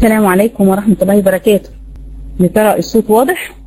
السلام عليكم ورحمة الله وبركاته يا ترى الصوت واضح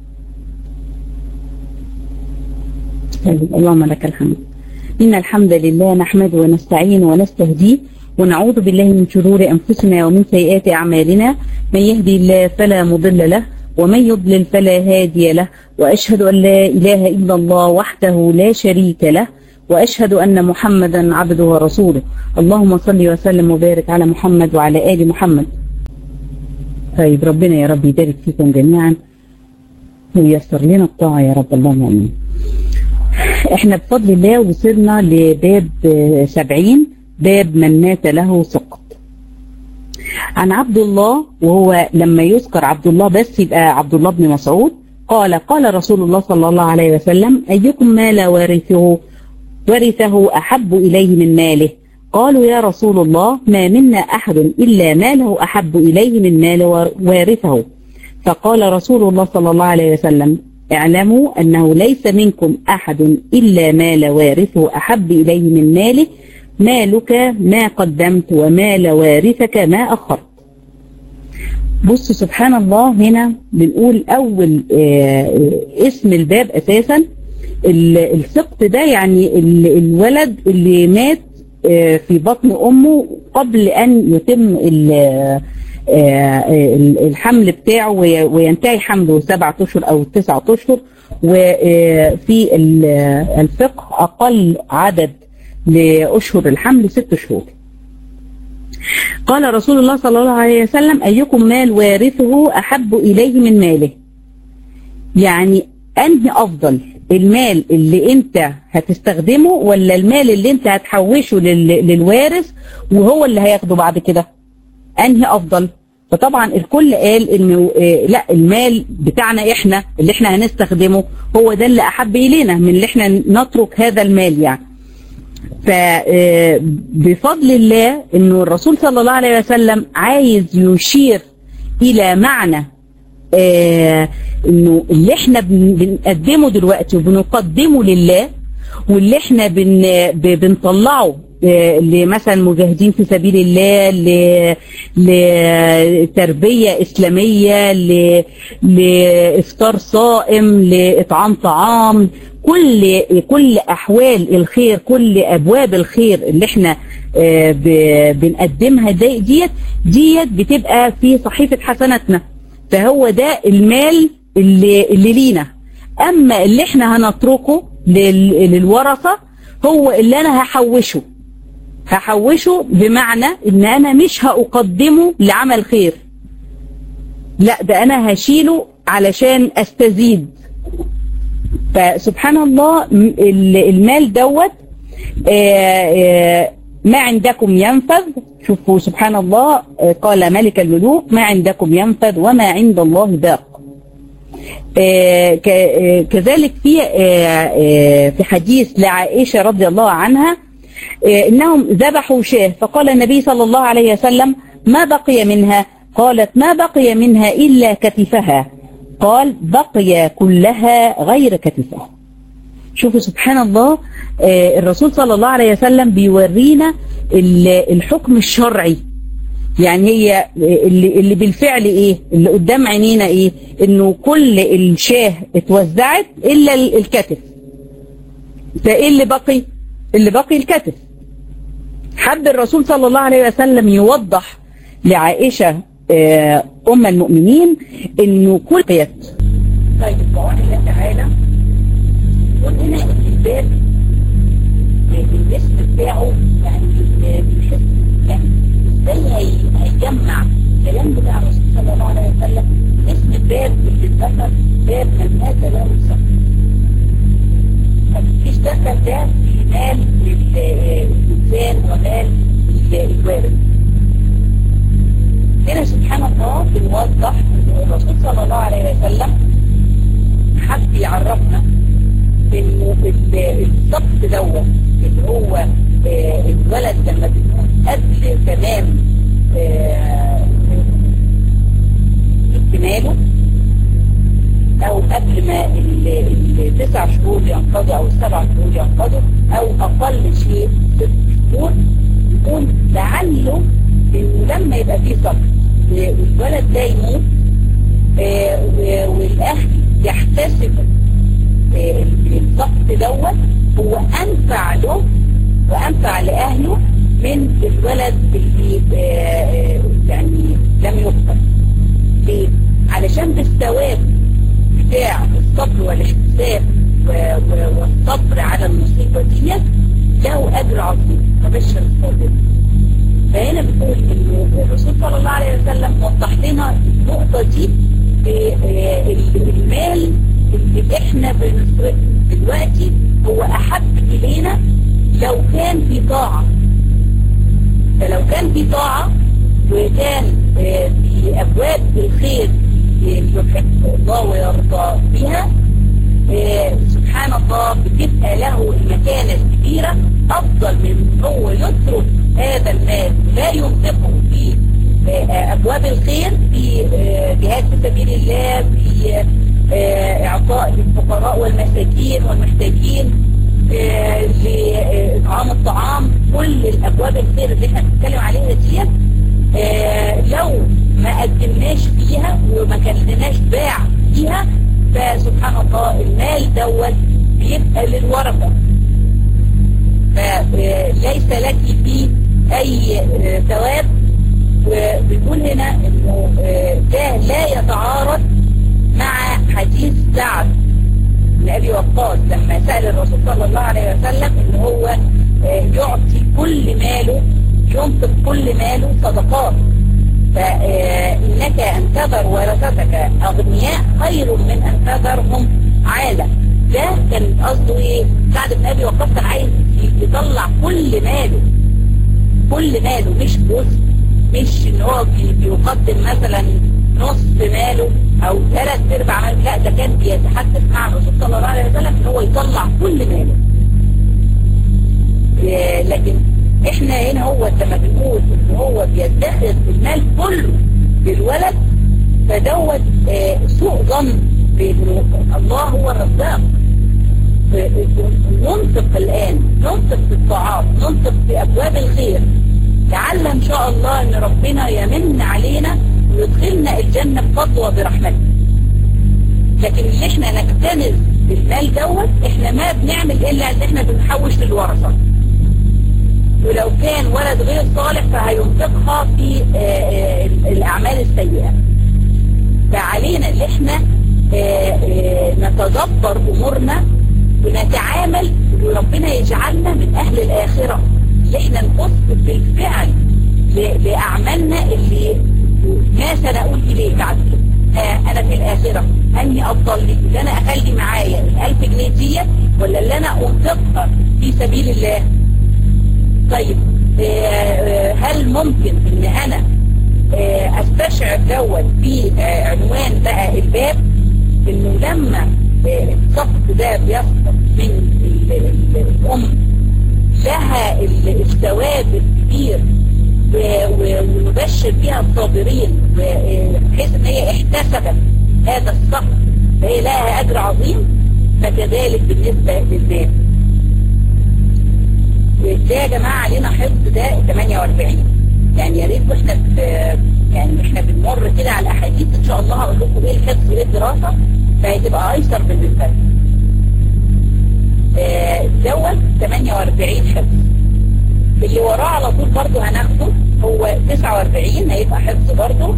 طيب اللهم لك الحمد إن الحمد لله نحمده ونستعين ونستهديه ونعوذ بالله من شرور أنفسنا ومن سيئات أعمالنا من يهدي الله فلا مضل له ومن يضلل فلا هادي له وأشهد أن لا إله إلا الله وحده لا شريك له وأشهد أن محمدا عبده ورسوله اللهم صل وسلم وبارك على محمد وعلى آل محمد طيب ربنا يا رب يبارك فيكم جميعا وييسر لنا الطاعة يا رب اللهم امين. احنا بفضل الله وصلنا لباب سبعين باب من مات له سقط. عن عبد الله وهو لما يذكر عبد الله بس يبقى عبد الله بن مسعود قال قال رسول الله صلى الله عليه وسلم أيكم مال وارثه ورثه أحب إليه من ماله قالوا يا رسول الله ما منا أحد إلا ماله أحب إليه من مال وارثه فقال رسول الله صلى الله عليه وسلم اعلموا أنه ليس منكم أحد إلا مال وارثه أحب إليه من ماله مالك ما قدمت ومال وارثك ما أخرت بص سبحان الله هنا بنقول أول اسم الباب أساسا السقط ده يعني الولد اللي مات في بطن أمه قبل أن يتم الحمل بتاعه وينتهي حمله سبعة أشهر أو تسعة أشهر وفي الفقه أقل عدد لأشهر الحمل ست شهور قال رسول الله صلى الله عليه وسلم أيكم مال وارثه أحب إليه من ماله يعني أنهي أفضل المال اللي انت هتستخدمه ولا المال اللي انت هتحوشه للوارث وهو اللي هياخده بعد كده انهي افضل فطبعا الكل قال انه اه لا المال بتاعنا احنا اللي احنا هنستخدمه هو ده اللي احب الينا من اللي احنا نترك هذا المال يعني فبفضل الله انه الرسول صلى الله عليه وسلم عايز يشير الى معنى آه انه اللي احنا بنقدمه دلوقتي وبنقدمه لله واللي احنا بن بنطلعه آه لمثلا مجاهدين في سبيل الله لتربية إسلامية لإفطار صائم لإطعام طعام كل كل أحوال الخير كل أبواب الخير اللي احنا آه بنقدمها دي ديت ديت بتبقى في صحيفة حسناتنا فهو ده المال اللي, اللي لينا اما اللي احنا هنتركه للورثة هو اللي انا هحوشه هحوشه بمعنى ان انا مش هأقدمه لعمل خير لا ده انا هشيله علشان استزيد فسبحان الله المال دوت ما عندكم ينفذ شوفوا سبحان الله قال ملك الملوك ما عندكم ينفذ وما عند الله باق كذلك في في حديث لعائشة رضي الله عنها انهم ذبحوا شاه فقال النبي صلى الله عليه وسلم ما بقي منها قالت ما بقي منها إلا كتفها قال بقي كلها غير كتفها شوفوا سبحان الله الرسول صلى الله عليه وسلم بيورينا الحكم الشرعي يعني هي اللي, اللي بالفعل ايه اللي قدام عينينا ايه انه كل الشاه اتوزعت الا الكتف فايه اللي بقي اللي بقي الكتف حب الرسول صلى الله عليه وسلم يوضح لعائشة ام المؤمنين انه كل قيت طيب بعون الله تعالى قلنا الباب الاسم بتاعه يعني بنحس يعني ازاي هيجمع الكلام بتاع الرسول صلى الله عليه وسلم اسم الباب اللي اتذكر باب من مات له الصبر مفيش دخل ده في مال للإنسان ومال للوارث هنا سبحان الله بنوضح ان الرسول صلى الله عليه وسلم حب يعرفنا انه السقط دوت اللي هو الولد لما بيكون قبل تمام اكتماله او قبل ما التسع شهور ينقضوا او السبع شهور ينقضوا او اقل شيء ست شهور يكون لعله انه لما يبقى فيه سقط والولد ده يموت والاهل يحتسبوا الضغط دوت هو انفع له وانفع لاهله من الولد اللي يعني لم يقتل ليه؟ علشان بالثواب بتاع الصبر والاحتساب والصبر على المصيبة ديت له أجر عظيم فبشر الصابر فهنا بتقول إنه الرسول صلى الله عليه وسلم وضح لنا النقطة دي المال اللي احنا بنصرفه دلوقتي هو أحب إلينا لو كان في طاعة فلو كان في طاعة وكان في أبواب الخير يحب الله ويرضى بها سبحان الله بتبقى له المكانة الكبيرة أفضل من هو يترك هذا المال لا ينفقه في أبواب الخير في جهاد في سبيل الله في إعطاء للفقراء والمساكين والمحتاجين لإطعام الطعام كل الأبواب الخير اللي احنا بنتكلم عليها ديت لو ما قدمناش فيها وما كلناش باع فيها فسبحان الله المال دوت بيبقى للورثة فليس لك فيه أي ثواب وبيقول هنا انه ده لا يتعارض مع حديث سعد بن ابي وقاص لما سأل الرسول صلى الله عليه وسلم ان هو يعطي كل ماله ينفق كل ماله صدقات فإنك أن تذر ورثتك أغنياء خير من أن تذرهم عالة ده كان قصده إيه؟ سعد بن أبي وقاص كان عايز يطلع كل ماله كل ماله مش جزء مش إن هو بيقدم مثلا نص ماله أو ثلاث أرباع ماله لا ده كان بيتحدث مع الرسول صلى الله عليه وسلم إن هو يطلع كل ماله لكن احنا هنا هو لما بنقول ان هو بيدخر المال كله للولد فدوت اه سوء ظن بانه الله هو الرزاق ننطق الان ننطق في الطاعات ننطق في ابواب الخير لعل ان شاء الله ان ربنا يمن علينا ويدخلنا الجنة بفضله برحمته لكن اللي احنا نكتنز بالمال دوت احنا ما بنعمل الا ان احنا بنحوش للورثه ولو كان ولد غير صالح فهينفقها في الأعمال السيئة فعلينا ان احنا نتدبر أمورنا ونتعامل وربنا يجعلنا من أهل الآخرة اللي احنا نبص بالفعل لأعمالنا اللي ما سنقول إليه بعد أنا في الآخرة أني أفضل لي اللي أنا أخلي معايا الألف جنيه ديت ولا اللي أنا أنفقها في سبيل الله طيب هل ممكن ان انا استشعر دوت في عنوان بقى الباب انه لما السقط ده بيسقط من الام لها الثواب الكبير ونبشر بها الصابرين بحيث ان هي احتسبت هذا السقط فهي لها اجر عظيم فكذلك بالنسبه للباب ده يا جماعة علينا حفظ ده 48 يعني يا ريت واحنا يعني احنا بنمر كده على الاحاديث ان شاء الله هقول لكم ايه الحفظ ايه الدراسة فهتبقى ايسر بالنسبة لنا دوت 48 حفظ اللي وراه على طول برضه هناخده هو 49 هيبقى حفظ برضه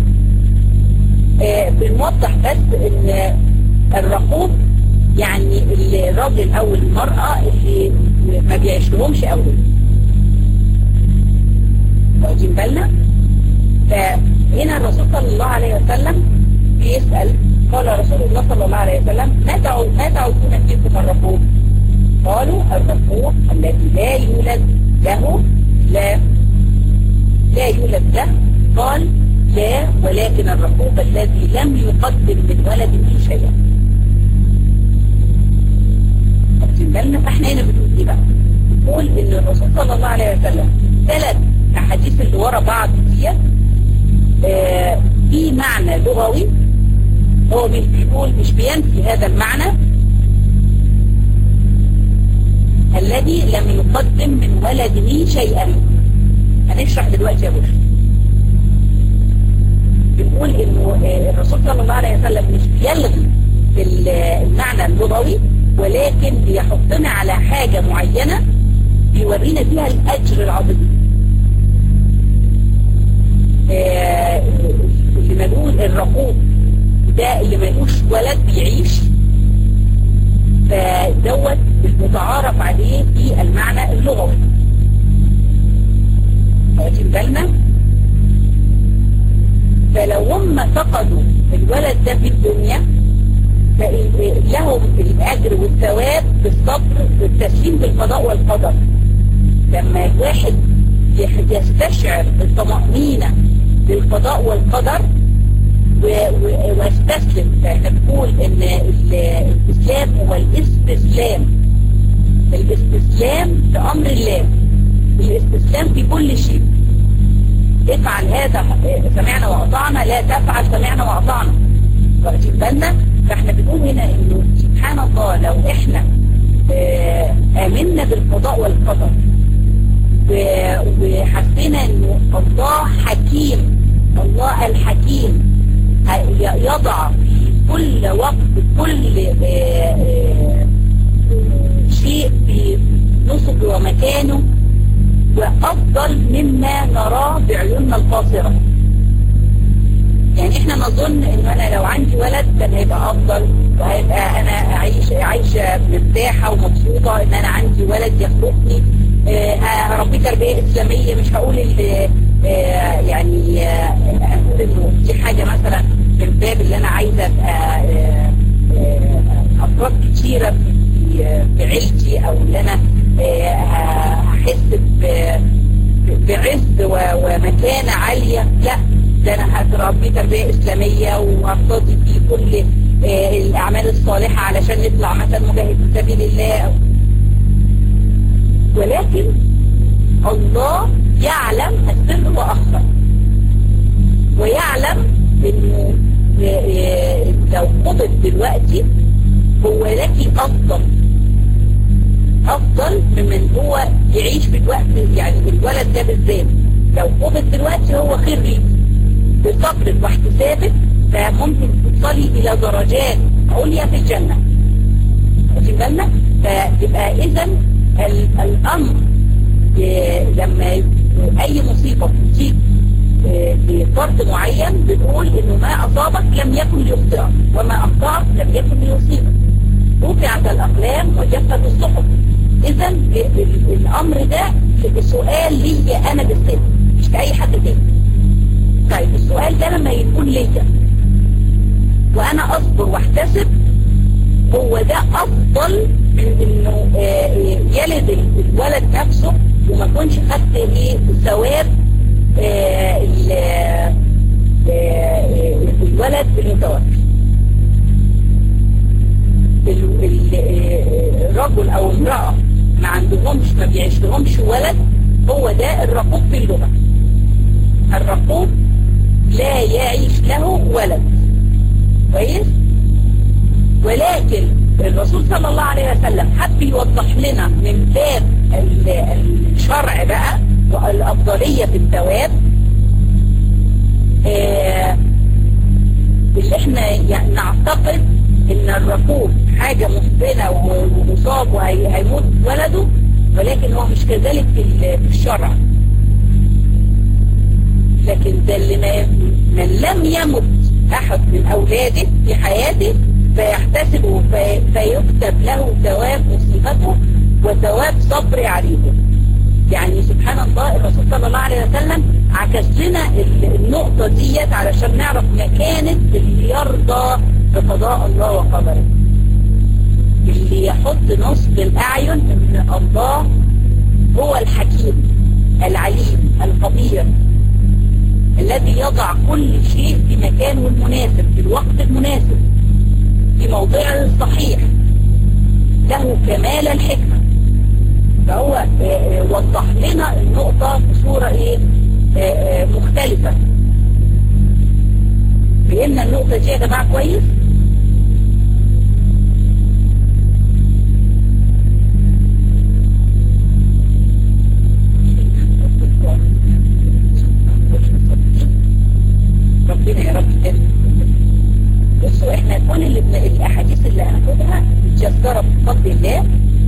بنوضح بس ان الرقوب يعني الراجل او المرأة اللي ما بيعيش لهمش اولاد واخدين بالنا فهنا الرسول صلى الله عليه وسلم بيسأل قال رسول الله صلى الله عليه وسلم ما تعود ما تعودون فيكم الرقوب قالوا الرقوب الذي لا يولد له لا لا يولد له قال لا ولكن الرقوب الذي لم يقدم من ولده شيئا بالنا فاحنا هنا بنقول ايه بقى بنقول ان الرسول صلى الله عليه وسلم ثلاث احاديث اللي ورا بعض ديت آه في معنى لغوي هو بيقول مش بينفي هذا المعنى الذي لم يقدم من ولده شيئا هنشرح دلوقتي يا بشر بنقول انه الرسول صلى الله عليه وسلم مش بيلغي المعنى اللغوي ولكن بيحطنا على حاجة معينة بيورينا فيها الأجر العظيم اللي ملول الرقوب ده اللي ملوش ولد بيعيش فدوت المتعارف عليه في المعنى اللغوي واخدين بالنا فلو هم فقدوا الولد ده في الدنيا لهم الأجر والثواب بالصبر والتسليم بالقضاء والقدر لما الواحد يستشعر الطمأنينة بالقضاء والقدر واستسلم فاحنا بنقول ان الاستسلام هو الاستسلام الاستسلام لامر الله الاستسلام في كل شيء افعل هذا سمعنا واطعنا لا تفعل سمعنا واطعنا واخدين بالنا فاحنا بنقول هنا انه سبحان الله لو احنا امنا بالقضاء والقدر وحسينا انه الله حكيم الله الحكيم يضع في كل وقت كل شيء في نصب ومكانه وأفضل مما نراه بعيوننا القاصرة يعني احنا نظن ان انا لو عندي ولد كان هيبقى افضل وهيبقى انا عايش عايشة مرتاحة ومبسوطة ان انا عندي ولد يخلقني هربيه تربية اسلامية مش هقول يعني هقول انه دي حاجة مثلا من باب اللي انا عايزة ابقى افراد كتيرة في عيلتي او اللي انا هحس بعز ومكانة عالية لا ده انا هتربي تربية اسلامية وهقتضي في كل الاعمال الصالحة علشان نطلع مثلا مجاهد في سبيل الله ولكن الله يعلم السر واخفى ويعلم انه لو قبض دلوقتي هو لك افضل افضل ممن هو يعيش في الوقت يعني الولد ده بالذات لو قبض دلوقتي هو خير ليك بصبر واحتسابك فممكن توصلي الى درجات عليا في الجنة واخدين بالنا فيبقى اذا الامر لما اي مصيبة تصيب في فرد معين بنقول انه ما اصابك لم يكن ليخطئك وما اخطأك لم يكن ليصيبك رفعت الاقلام وجفت الصحف اذا الامر ده سؤال لي انا بالذات مش لاي حد تاني طيب السؤال ده لما يكون ليا وانا اصبر واحتسب هو ده افضل من انه يلد الولد نفسه وما يكونش خدت ايه ثواب الولد المتوفي الرجل او امرأة ما عندهمش ما بيعيش لهمش ولد هو ده الرقوب في اللغة الرقوب لا يعيش له ولد كويس ولكن الرسول صلى الله عليه وسلم حب يوضح لنا من باب الشرع بقى والأفضلية في الثواب آه اللي احنا يعني نعتقد ان الركوب حاجة محزنة ومصاب وهيموت ولده ولكن هو مش كذلك في الشرع لكن ده اللي ما من لم يمت احد من اولاده في حياته فيحتسبه في فيكتب له ثواب مصيبته وثواب صبر عليه يعني سبحان الله الرسول صلى الله عليه وسلم عكس لنا النقطة ديت علشان نعرف مكانة اللي يرضى بقضاء الله وقدره اللي يحط نصب الأعين ان الله هو الحكيم العليم الخبير الذي يضع كل شيء في مكانه المناسب في الوقت المناسب في موضعه الصحيح له كمال الحكمة فهو وضح لنا النقطة بصورة ايه مختلفة فهمنا النقطة دي يا جماعة كويس ربنا يا رب متيسرة بفضل الله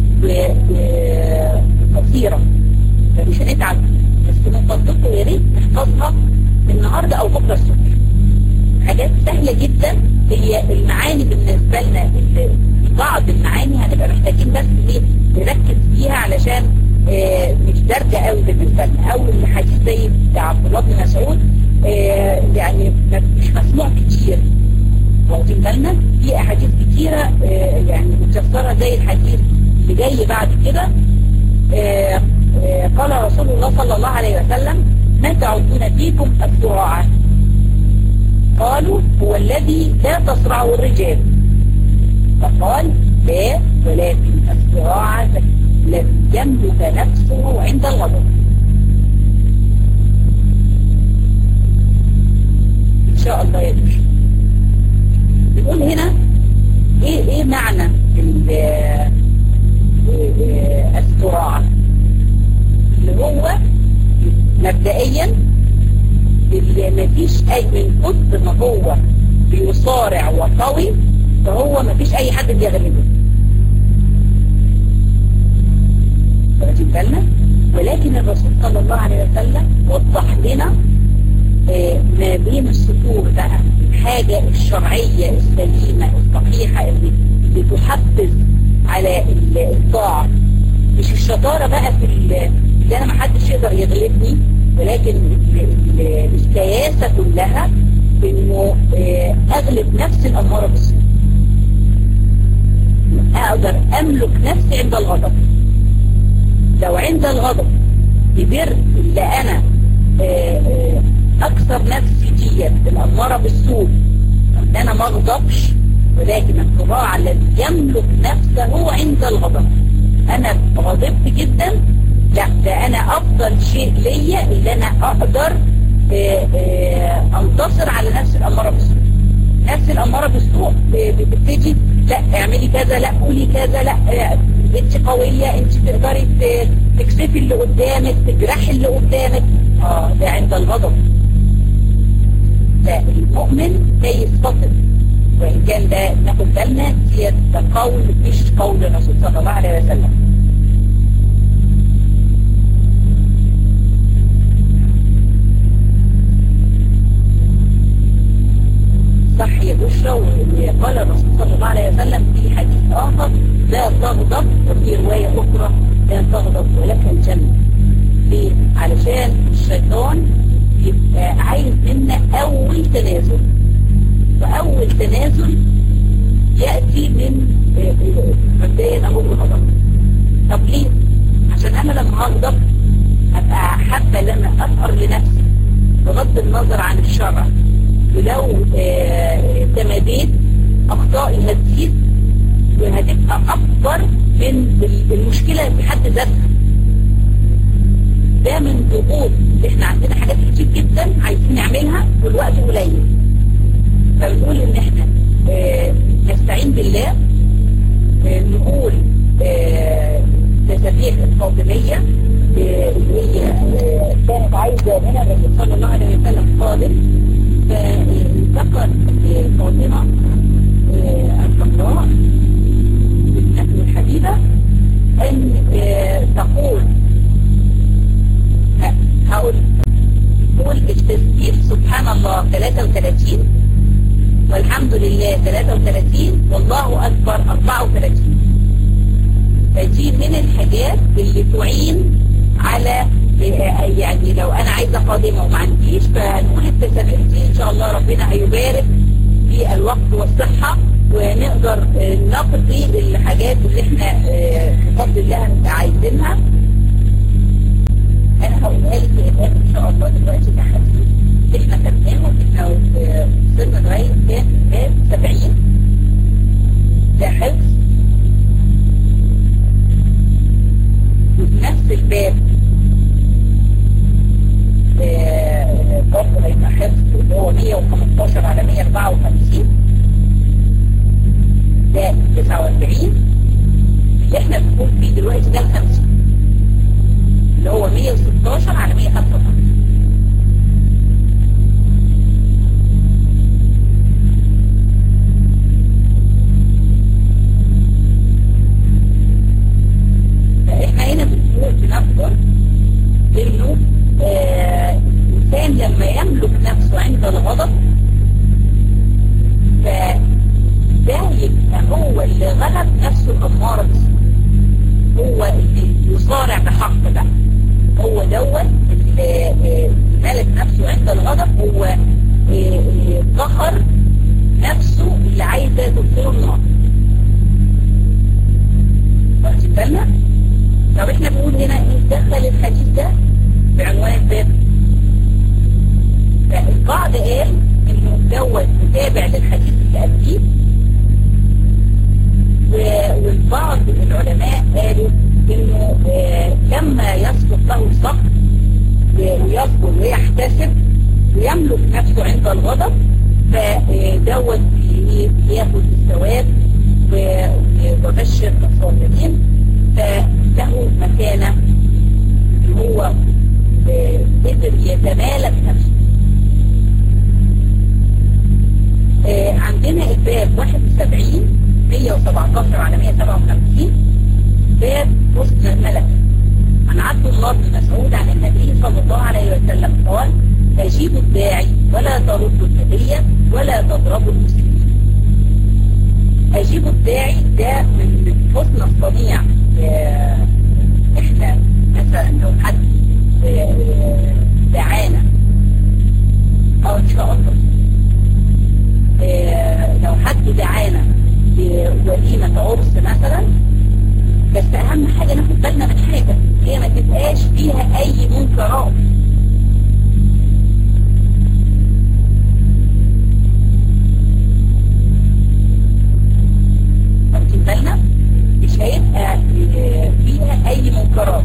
وقصيرة فمش هنتعب بس نطبقه يا ريت نحفظها النهارده او بكره الصبح حاجات سهلة جدا هي المعاني بالنسبة لنا بعض المعاني هنبقى محتاجين بس ايه نركز فيها علشان آه مش دارجة قوي بالنسبة لنا اول حديث زي بتاع عبد الله بن مسعود آه يعني مش مسموع كتير واخدين بالنا في احاديث كتيرة آه يعني متيسرة زي الحديث اللي جاي بعد كده قال رسول الله صلى الله عليه وسلم ما تعدون فيكم الدعاء قالوا هو الذي لا تصرعه الرجال فقال لا ولكن الصراع الذي يملك نفسه عند الغضب ان شاء الله يدوش بنقول هنا ايه ايه معنى الصراع اللي هو مبدئيا اللي مفيش اي من كتر ما هو بيصارع وقوي فهو مفيش اي حد بيغلبه واخدين بالنا ولكن الرسول صلى الله عليه وسلم وضح لنا ما بين السطور بقى الحاجة الشرعية السليمة الصحيحة اللي بتحفز على الطاعة مش الشطارة بقى في اللي انا محدش يقدر يغلبني ولكن السياسة كلها انه اغلب نفسي الامارة بالسوء اقدر املك نفسي عند الغضب لو عند الغضب قدرت اللي انا اكثر نفسي ديت الامارة بالسوء ان انا ما اغضبش ولكن الطباع الذي يملك نفسه عند الغضب انا غضبت جدا لا ده انا افضل شيء ليا اللي انا اقدر آآ آآ انتصر على نفس الاماره بالسوء نفس الاماره بالسوء بتبتدي لا اعملي كذا لا قولي كذا لا انت قويه انت تقدري تكسفي اللي قدامك تجرحي اللي قدامك اه ده عند الغضب ده المؤمن لا يستطيع وإن كان ده ناخد بالنا هي ده قول مش قول الرسول صلى الله عليه وسلم صح يا بشرى وقال الرسول صلى الله عليه وسلم في حديث آخر لا تغضب وفي رواية أخرى لا تغضب ولك الجنة ليه؟ علشان الشيطان يبقى عايز منا أول تنازل فأول تنازل يأتي من مبدئيا أهو الغضب طب ليه؟ عشان أنا لما أغضب أبقى حابة إن أنا أثأر لنفسي بغض النظر عن الشرع ولو تماديت أخطائي هتزيد وهتبقى أكبر من المشكلة في حد ذاتها ده من ضغوط احنا عندنا حاجات كتير جدا عايزين نعملها والوقت قليل فبنقول ان احنا اه نستعين بالله اه نقول تسابيح اه الفاطمية اللي هي كانت عايزة منها الرسول صلى الله عليه وسلم قادم فذكر فاطمة الصفراء ابنته الحبيبة ان تقول هقول قول التسبيح سبحان الله 33 والحمد لله 33 والله أكبر 34 فدي من الحاجات اللي تعين على يعني لو أنا عايزة قادمة وما عنديش فنقول التسابيح دي إن شاء الله ربنا هيبارك في الوقت والصحة ونقدر نقضي الحاجات اللي احنا بفضل الله هنبقى عايزينها انا هقولها لك الان ان شاء الله دلوقتي تحدي احنا خدناه احنا وصلنا لغايه كام باب 70 ده حفظ وفي نفس الباب برضه هيبقى حفظ اللي هو 115 على 154 ده 49 اللي احنا بنقول فيه دلوقتي ده 50 اللي هو 116 على 155 دخل الحديث ده بعنوان الباب فالبعض قال انه دوت متابع للحديث اللي قبليه والبعض العلماء قالوا انه لما يسقط له الصقر ويصبر ويحتسب ويملك نفسه عند الغضب فدوت بياخد الثواب وبشر الصابرين فله مكانه هو قدر يتمالك نفسه عندنا الباب 71 117 على 157 باب حسن الملك عن عبد الله بن مسعود عن النبي صلى الله عليه وسلم قال أجيبوا الداعي ولا تردوا الهدية ولا تضربوا المسلمين أجيبوا الداعي ده من حسن الصنيع احنا مثلا لو حد دعانا اه ان شاء الله لو حد دعانا لوليمة عرس مثلا بس اهم حاجة ناخد بالنا من حاجة هي ما تبقاش فيها اي منكرات واخدين بالنا مش هيبقى فيها اي منكرات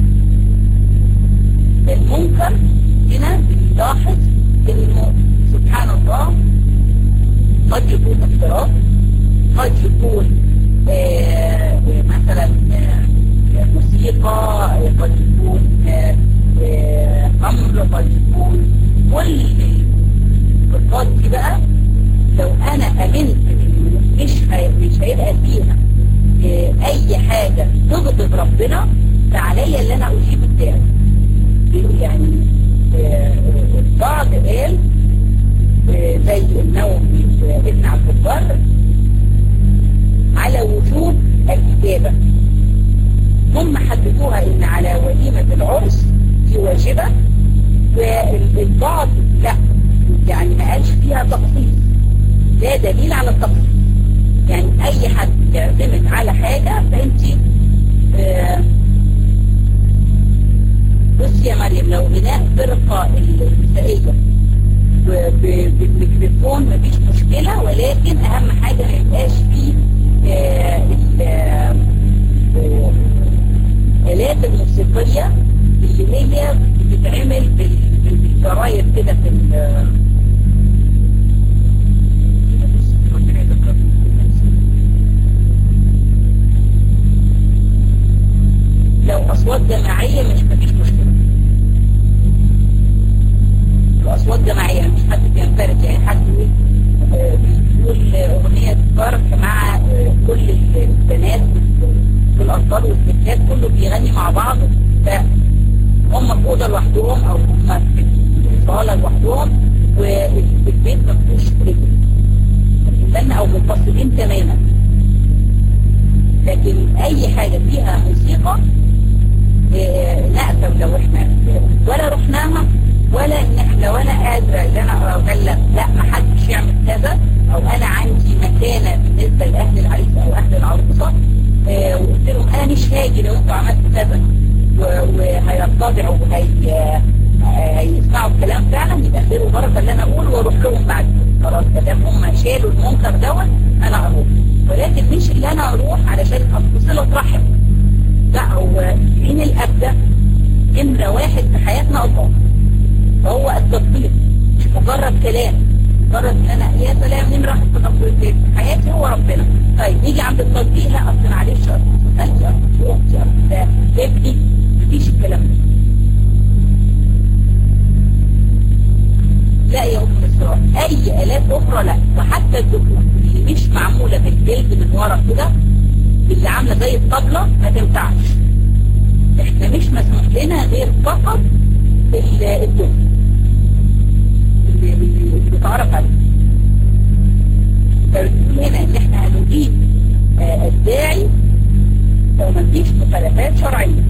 المنكر هنا بنلاحظ انه سبحان الله قد يكون افتراض قد يكون آه مثلا آه موسيقى قد يكون آه امر قد يكون كل الصفات دي بقى لو انا امنت مش مش هيبقى فيها اي حاجة تغضب ربنا فعليا اللي انا اجيب الداعي يعني البعض قال زي النووي ابن عبد البر على وجوب الكتابة ثم حددوها ان على وليمة العرس دي واجبة والبعض لا يعني ما قالش فيها تخصيص ده دليل على التخصيص يعني اي حد يعتمد على حاجة فانت آه بصي يا مريم لو غناء فرقة النسائية بالميكروفون مفيش مشكلة ولكن اهم حاجة ما يبقاش فيه الآلات الموسيقية اللي هي بتتعمل بالجرايد كده في لو أصوات جماعية مش مفيش مشكلة لو أصوات جماعية مش حد بينفرد يعني حد بيقول أغنية فرق مع كل البنات والأطفال والستات كله بيغني مع بعض فهم في أوضة لوحدهم أو هم في صالة لوحدهم والبيت مفتوش رجل أو منفصلين تماما لكن أي حاجة فيها موسيقى نأثم لو احنا ولا رحناها ولا ان احنا لو انا قادرة ان انا اغلق لا ما حدش يعمل كذا او انا عندي مكانة بالنسبة لاهل العريس او اهل العروسة اه وقلت لهم انا مش هاجي لو انتوا عملتوا كذا وهيرتضعوا وهي هيسمعوا الكلام فعلا يبقى خير وبركه اللي انا اقوله واروح لهم بعد خلاص ما دام هم شالوا المنكر دوت انا اروح ولكن مش اللي انا اروح علشان صله رحم لا هو مين الابدا نمره واحد في حياتنا الله فهو التطبيق مش مجرد كلام مجرد ان انا يا سلام نمره واحد في تطبيق في حياتي هو ربنا طيب نيجي عند التطبيق لا اصل معلش اصل خالتي اصل اختي اصل ابني مفيش الكلام ده لا يا ام اسراء اي الات اخرى لا وحتى الدخول اللي مش معموله بالجلد من ورا كده اللي عامله زي الطبله ما تنفعش احنا مش مسموح لنا غير فقط الدخول اللي بيتعرف عليه فبتقول هنا ان احنا هنجيب آه الداعي لو ما فيش مخالفات شرعيه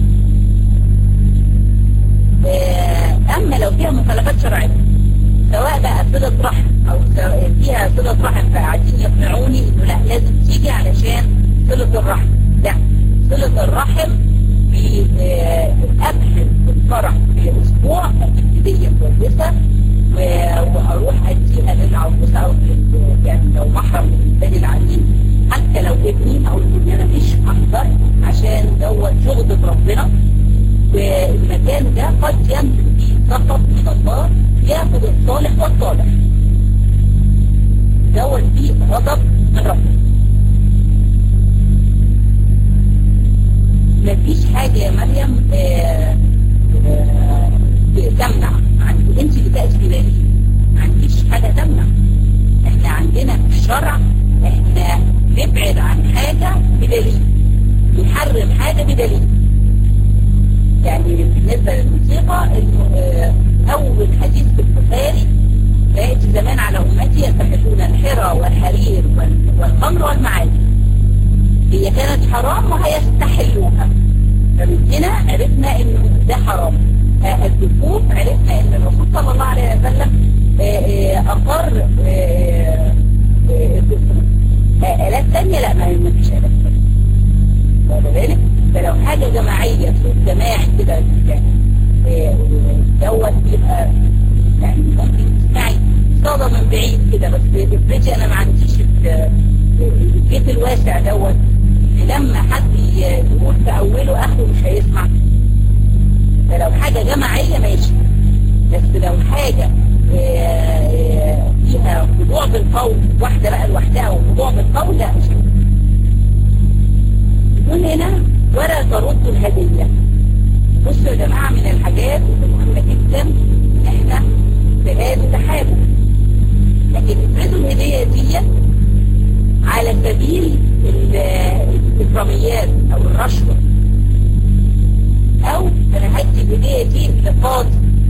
آه اما لو فيها مخالفات شرعيه سواء بقى صلة رحم او فيها صلة رحم فقاعدين يقنعوني انه لا لازم تيجي علشان صلة الرحم لا صلة الرحم في قبل الفرح باسبوع اجيب هديه كويسه واروح اديها للعروسه او يعني لو محرم بالنسبه لي العريس حتى لو ابني اقول له ان انا مش هقدر عشان دوت شغل ربنا والمكان ده قد ينزل فيه سخط من الله ياخد الصالح والصالح دوت فيه غضب من ربنا مفيش حاجة يا مريم آآ آآ تمنع عندي انت اللي تأتي ببالي ما عنديش حاجة تمنع احنا عندنا في الشرع احنا نبعد عن حاجة بدليل نحرم حاجة بدليل يعني بالنسبة للموسيقى أول حديث في البخاري لقيت زمان على أمتي يستحلون الحرى والحرير والخمر والمعازف هي كانت حرام وهيستحلوها فمن هنا عرفنا انه ده حرام الدفوف عرفنا ان الرسول صلى الله عليه وسلم اقر الدفوف آلات ثانية لا ما فيش آلات ثانية واخد بالك فلو حاجة جماعية صوت جماعي كده دوت بيبقى يعني ممكن تسمعي صدى من بعيد كده بس افرضي انا ما عنديش البيت الواسع دوت لما حد يقول في اوله اخره مش هيسمع فلو حاجة جماعية ماشي بس لو حاجة فيها خضوع بالقول واحدة بقى لوحدها وخضوع بالقول لا مش يقول هنا ولا ترد الهدية بصوا يا جماعة من الحاجات المهمة جدا احنا بهذا تحابب لكن افرضوا الهدية دي على سبيل الإكراميات أو الرشوة أو أنا هدي الهدية دي لفاضي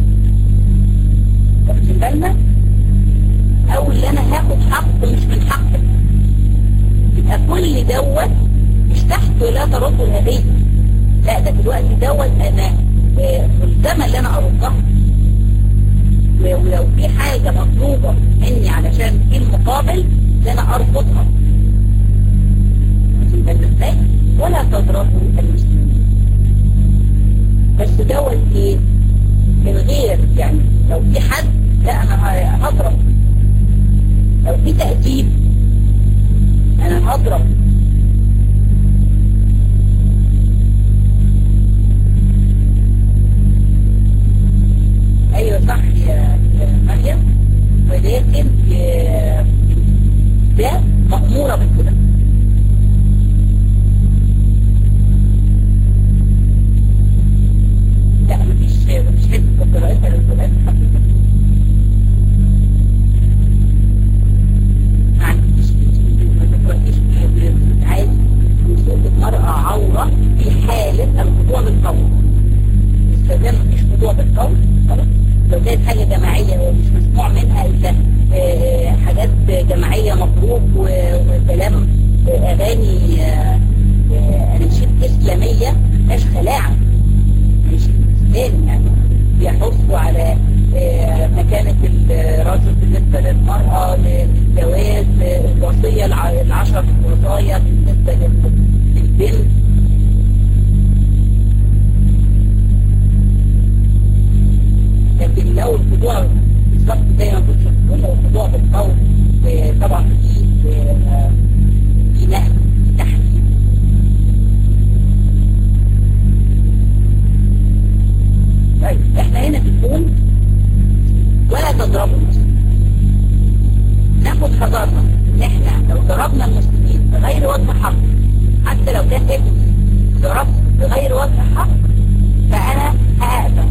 واخدين بالنا أو اللي أنا هاخد حق مش من حقك يبقى كل دوت مش تحت لا ترد الهدية لا ده دلوقتي دوت أنا ملزمة اللي أنا أردها ولو في حاجة مطلوبة مني علشان في المقابل أنا أرفضها ازاي ولا تضربوا المسلمين بس دوت ايه من غير يعني لو في حد لا انا هضرب لو في تأديب انا هضرب ايوه صح يا مريم ولكن ده مأمورة بالكده لا مفيش مفيش حته قراءتها للقرآن حقيقة ما عنديش ما تقرأيش عادي وصوت المرأة عورة في حالة الخضوع بالقول استخدام مفيش خضوع بالقول خلاص لو كانت حاجة جماعية ومش مسموع منها إلا حاجات جماعية مطروب وكلام أغاني أناشيد إسلامية مش خلاعة مش إسلام يعني بيحثوا على مكانة الرجل بالنسبة للمرأة للجواز الوصية العشر وصايا بالنسبة للبنت لكن لو الخضوع بالظبط زي ما كنت بتقول لو الخضوع بالقول طبعا في في نهي تحديد طيب احنا هنا بنقول ولا تضربوا المسلمين ناخد حذرنا ان احنا لو ضربنا المسلمين بغير وجه حق حتى لو كان ابني ضربت بغير وجه حق فانا هأذى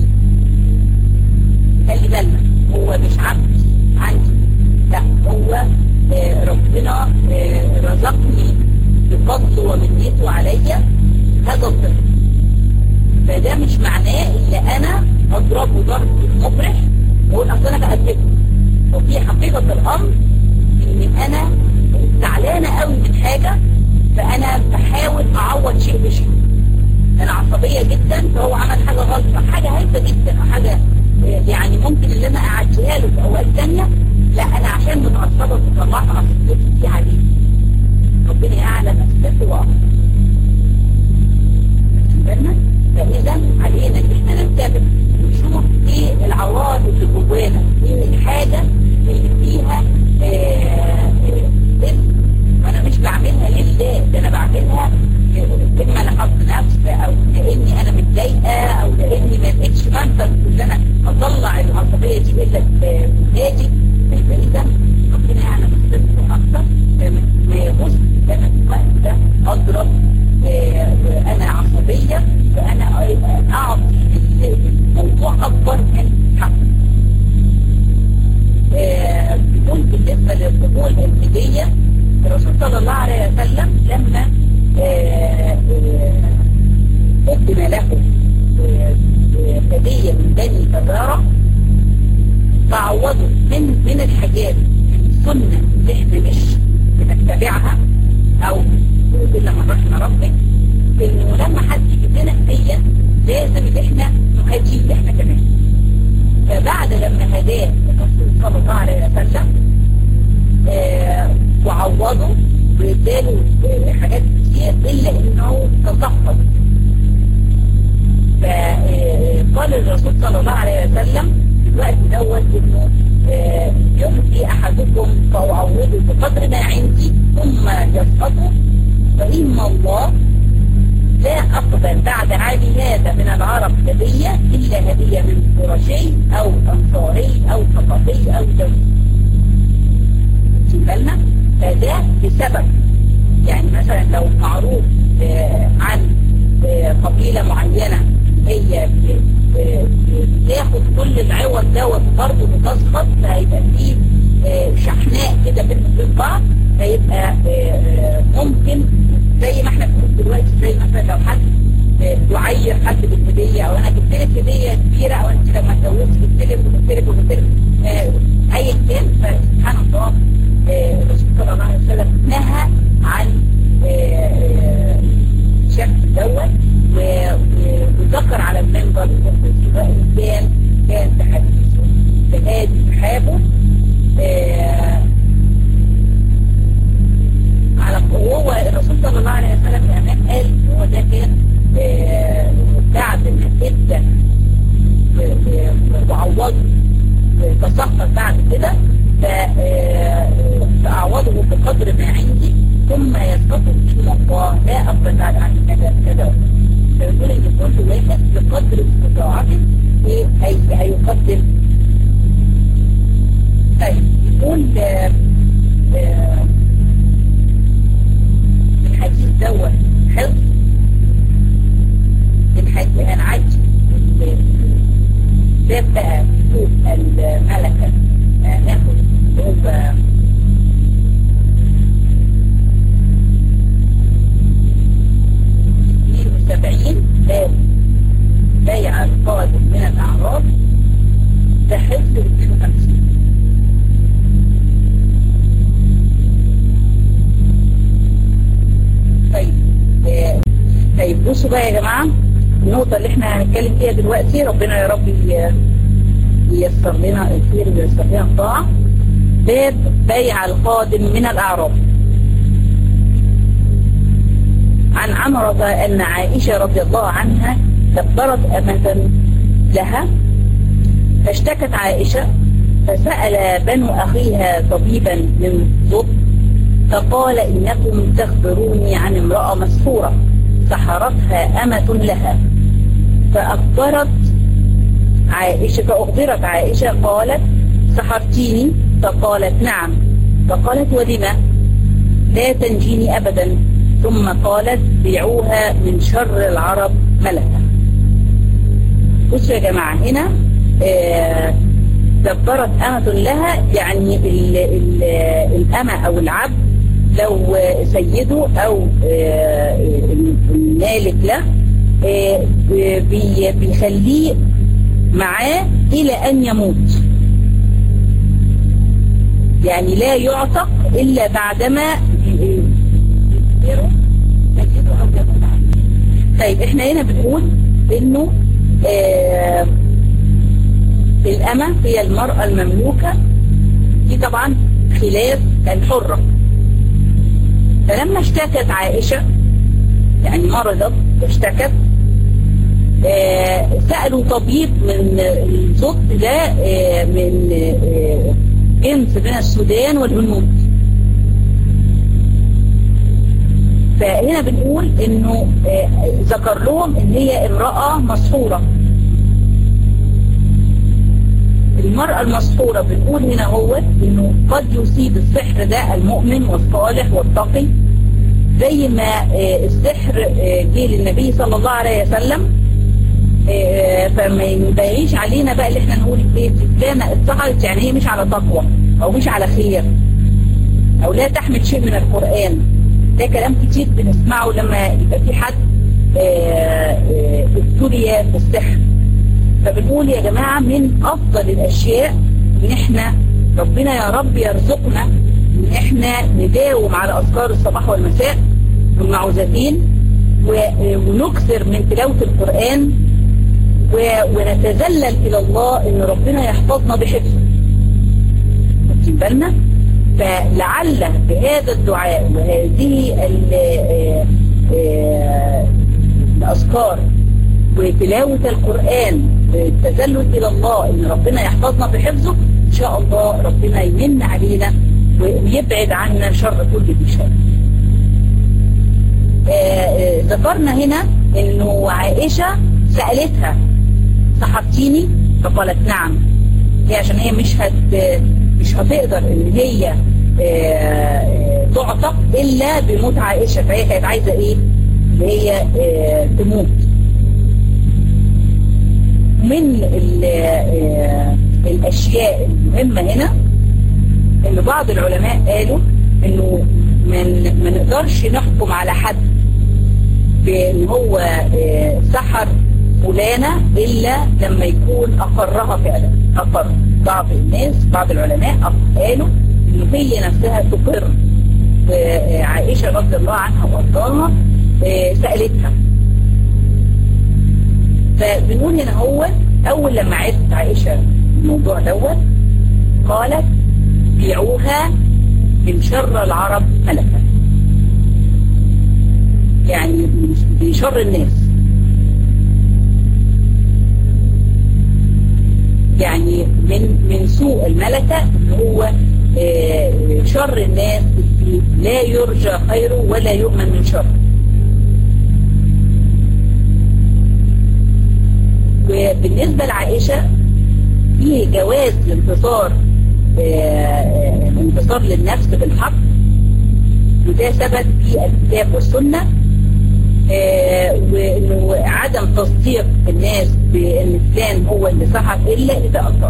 خلي بالنا هو مش عبد عندي لا هو آه ربنا آه رزقني بفضله ومنيته عليا هذا الطفل فده مش معناه ان انا اضربه ضرب مفرح واقول اصل انا بأدبه وفي حقيقة الامر ان انا زعلانة قوي من حاجة فانا بحاول اعوض شيء بشيء انا عصبية جدا فهو عمل حاجة غلطة حاجة هايفة جدا او حاجة يعني ممكن اللي انا اعديها له في اوقات ثانيه لا انا عشان متعصبه وطلعت عصبيتي دي عليه ربنا يعلم اساسه واقع بالنا اعطي الموضوع اكبر من حقه بيقول بالنسبة للقبول الهدية الرسول صلى الله عليه وسلم لما قدم له هدية من بني فزارة فعوضوا من من الحاجات السنة اللي احنا مش بنتبعها او الا من رحم ربك انه لما حد يجيب لنا هدية لازم ان احنا نهديه احنا كمان فبعد لما هداه الرسول صلى الله عليه وسلم آه وعوضه واداله آه حاجات كتير الا انه تصحب فقال الرسول صلى الله عليه وسلم في الوقت دوت انه آه يمضي احدكم فاعوضه بقدر ما عندي ثم يسقطه فان الله لا أقبل بعد عام هذا من العرب هدية إلا هدية من قرشي أو أنصاري أو ثقافي أو دولي بالنا فده بسبب يعني مثلا لو معروف آه عن آه قبيلة معينة هي بتاخد كل العوض دوت برضه بتسقط فهيبقى فيه آه شحناء كده بينهم وبين بعض فيبقى ممكن زي ما احنا بنقول دلوقتي زي مثلا لو حد يعير حد بالهديه او انا جبت لك هديه كبيره او انت لما اتجوزت جبت لك وجبت لك وجبت لك ايا كان فسبحان الله الرسول صلى الله عليه وسلم نهى عن شكل دوت وذكر على المنبر سواء كان كان تحديثه بهادي صحابه على هو الرسول صلى الله عليه وسلم يعني قال هو ده كان بعد ما ادى وعوضه تسقط بعد كده فأعوضه بقدر ما عندي ثم يسقط إن الله لا أقبل بعد عن كذا كذا فيقول إن كل واحد بقدر استطاعته هيقدم طيب يقول الحديث دوت حفظ الحديث هنعجل ده بقى شوف الملكة ناخد شوف وسبعين باب بيع القادم من الأعراض ده حفظ الخمسين طيب طيب بصوا بقى يا جماعة النقطة اللي احنا هنتكلم فيها دلوقتي ربنا يا رب ييسر لنا الخير وييسر لنا الطاعة باب بيع القادم من الأعراب عن عمرة أن عائشة رضي الله عنها دبرت أمة لها فاشتكت عائشة فسأل بنو أخيها طبيبا من ضب فقال إنكم تخبروني عن امرأة مسحورة سحرتها أمة لها فأخبرت عائشة فأخبرت عائشة قالت سحرتيني فقالت نعم فقالت ولما لا تنجيني أبدا ثم قالت بيعوها من شر العرب ملكة بصوا يا جماعة هنا آه دبرت أمة لها يعني ال ال الأمة أو العبد لو سيده أو المالك له بيخليه معاه إلى أن يموت يعني لا يعتق إلا بعدما يجبره سيده أو يموت طيب احنا هنا بنقول انه آه الأمة هي المرأة المملوكة دي طبعا خلاف الحرة فلما اشتكت عائشة يعني مرضت اشتكت آه سألوا طبيب من الصوت ده آه من آه جنس من السودان والهنود فهنا بنقول انه ذكر لهم ان هي امرأة مسحورة المرأة المسحورة بنقول هنا هو انه قد يصيب السحر ده المؤمن والصالح والتقي زي ما السحر جه للنبي صلى الله عليه وسلم فما يبقيش علينا بقى اللي احنا نقول ايه فلانة اتسحرت يعني هي مش على تقوى او مش على خير او لا تحمل شيء من القرآن ده كلام كتير بنسمعه لما يبقى في حد ابتلي بالسحر فبنقول يا جماعة من افضل الاشياء ان احنا ربنا يا رب يرزقنا ان احنا نداوم على اذكار الصباح والمساء والمعوذتين ونكثر من تلاوة القرآن ونتذلل إلى الله إن ربنا يحفظنا بحفظه واخدين بالنا فلعل بهذا الدعاء وهذه الأذكار وتلاوة القرآن التذلل إلى الله إن ربنا يحفظنا بحفظه إن شاء الله ربنا يمن علينا ويبعد عنا شر كل ذي شر ذكرنا هنا انه عائشة سألتها سحرتيني فقالت نعم هي عشان هي مش هت مش هتقدر ان هي تعتق الا بموت عائشة فهي كانت عايزة ايه اللي هي تموت من الاشياء المهمة هنا ان بعض العلماء قالوا انه من ما نقدرش نحكم على حد بان هو سحر فلانة الا لما يكون اقرها فعلا اقر بعض الناس بعض العلماء قالوا ان هي نفسها تقر عائشة رضي الله عنها وارضاها سألتها فبنقول هنا هو اول لما عرفت عائشة الموضوع دوت قالت بيعوها من شر العرب ملكا يعني من شر الناس يعني من من سوء الملكة اللي هو شر الناس لا يرجى خيره ولا يؤمن من شره وبالنسبة لعائشة فيه جواز الانتصار الانتصار للنفس بالحق وده ثبت في الكتاب والسنة وانه عدم تصديق الناس بان فلان هو اللي سحر الا اذا اقر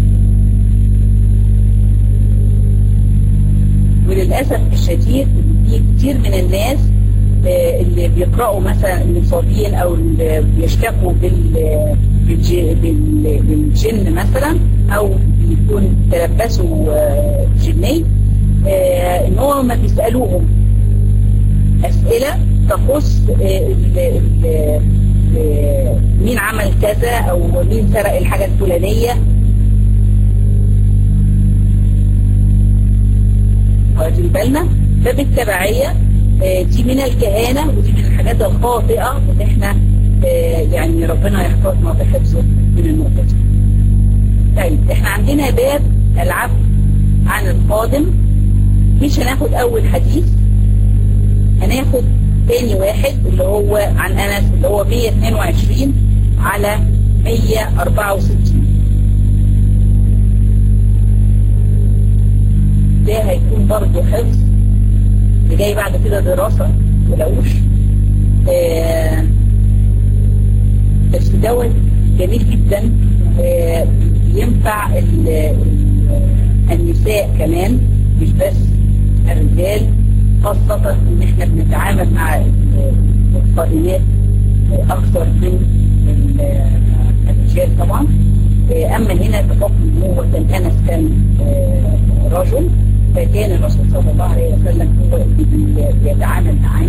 وللاسف الشديد في كتير من الناس اللي بيقرأوا مثلا المصابين او اللي بيشتكوا بال بالجن مثلا او بيكون تلبسوا جني ان هو ما بيسألوهم اسئلة تخص مين عمل كذا او مين سرق الحاجة الفلانية واخدين بالنا فبالتبعية دي من الكهانة ودي من الحاجات الخاطئة اللي احنا يعني ربنا يحفظنا بحفظه من النقطة دي طيب احنا عندنا باب العفو عن القادم مش هناخد اول حديث هناخد تاني واحد اللي هو عن انس اللي هو 122 على 164 ده هيكون برضه حفظ اللي جاي بعد كده دراسة ملقوش آه بس دوت جميل جدا آه ينفع النساء كمان مش بس الرجال خاصة ان احنا بنتعامل مع القائمات اكثر من الرجال طبعا آه اما هنا بحكم هو كان انس كان رجل فكان الرسول صلى الله عليه وسلم هو اللي بيتعامل معاه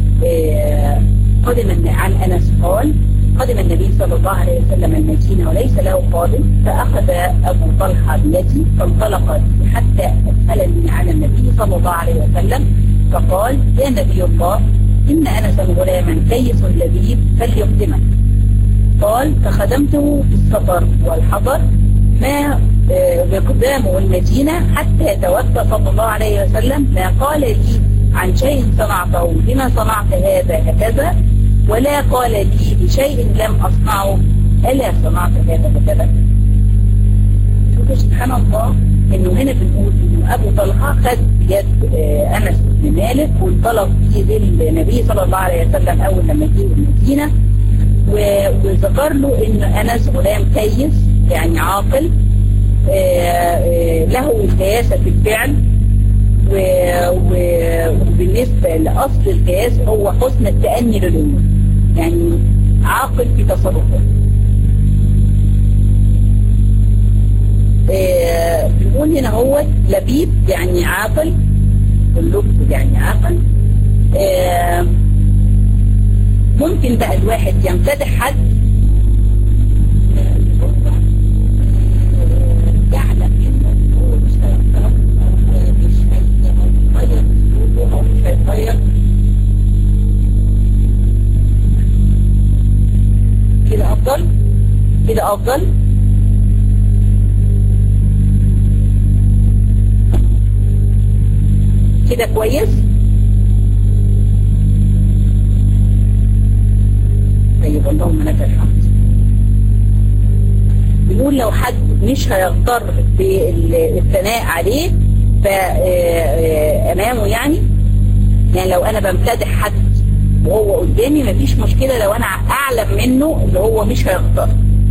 قدم عن انس قال قدم النبي صلى الله عليه وسلم المدينة وليس له قادم فأخذ أبو طلحة بيدي فانطلق حتى أسألني على النبي صلى الله عليه وسلم فقال يا نبي الله إن أنسا غلاما كيس لبيب فليقدمك قال فخدمته في السفر والحضر ما بقدامه المدينة حتى توفى صلى الله عليه وسلم ما قال لي عن شيء صنعته لما صنعت هذا هكذا ولا قال لي بشيء لم أصنعه ألا صنعت هذا هكذا شوفوا سبحان الله انه هنا بنقول انه ابو طلحه خد بيد انس بن مالك وانطلق به للنبي صلى الله عليه وسلم اول لما جه المدينه وذكر له ان انس غلام كيس يعني عاقل له الكياسة في الفعل وبالنسبة لأصل القياس هو حسن التأني للأمور يعني عاقل في تصرفه بنقول هنا هو لبيب يعني عاقل اللب يعني عاقل ممكن بقى الواحد يمتدح حد يعلم انه هو مش مش هيغير اسلوبه او مش هيغير كده افضل كده افضل كده كويس طيب اللهم لك الحمد بنقول لو حد مش هيغتر بالثناء عليه فأمامه يعني يعني لو أنا بمتدح حد وهو قدامي مفيش مشكلة لو أنا أعلم منه اللي هو مش هيغتر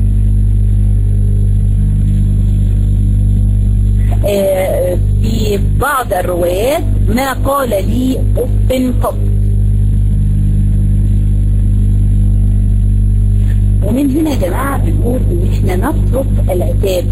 في بعض الروايات ما قال لي أف قط ومن هنا يا جماعة بنقول ان احنا نترك العتاب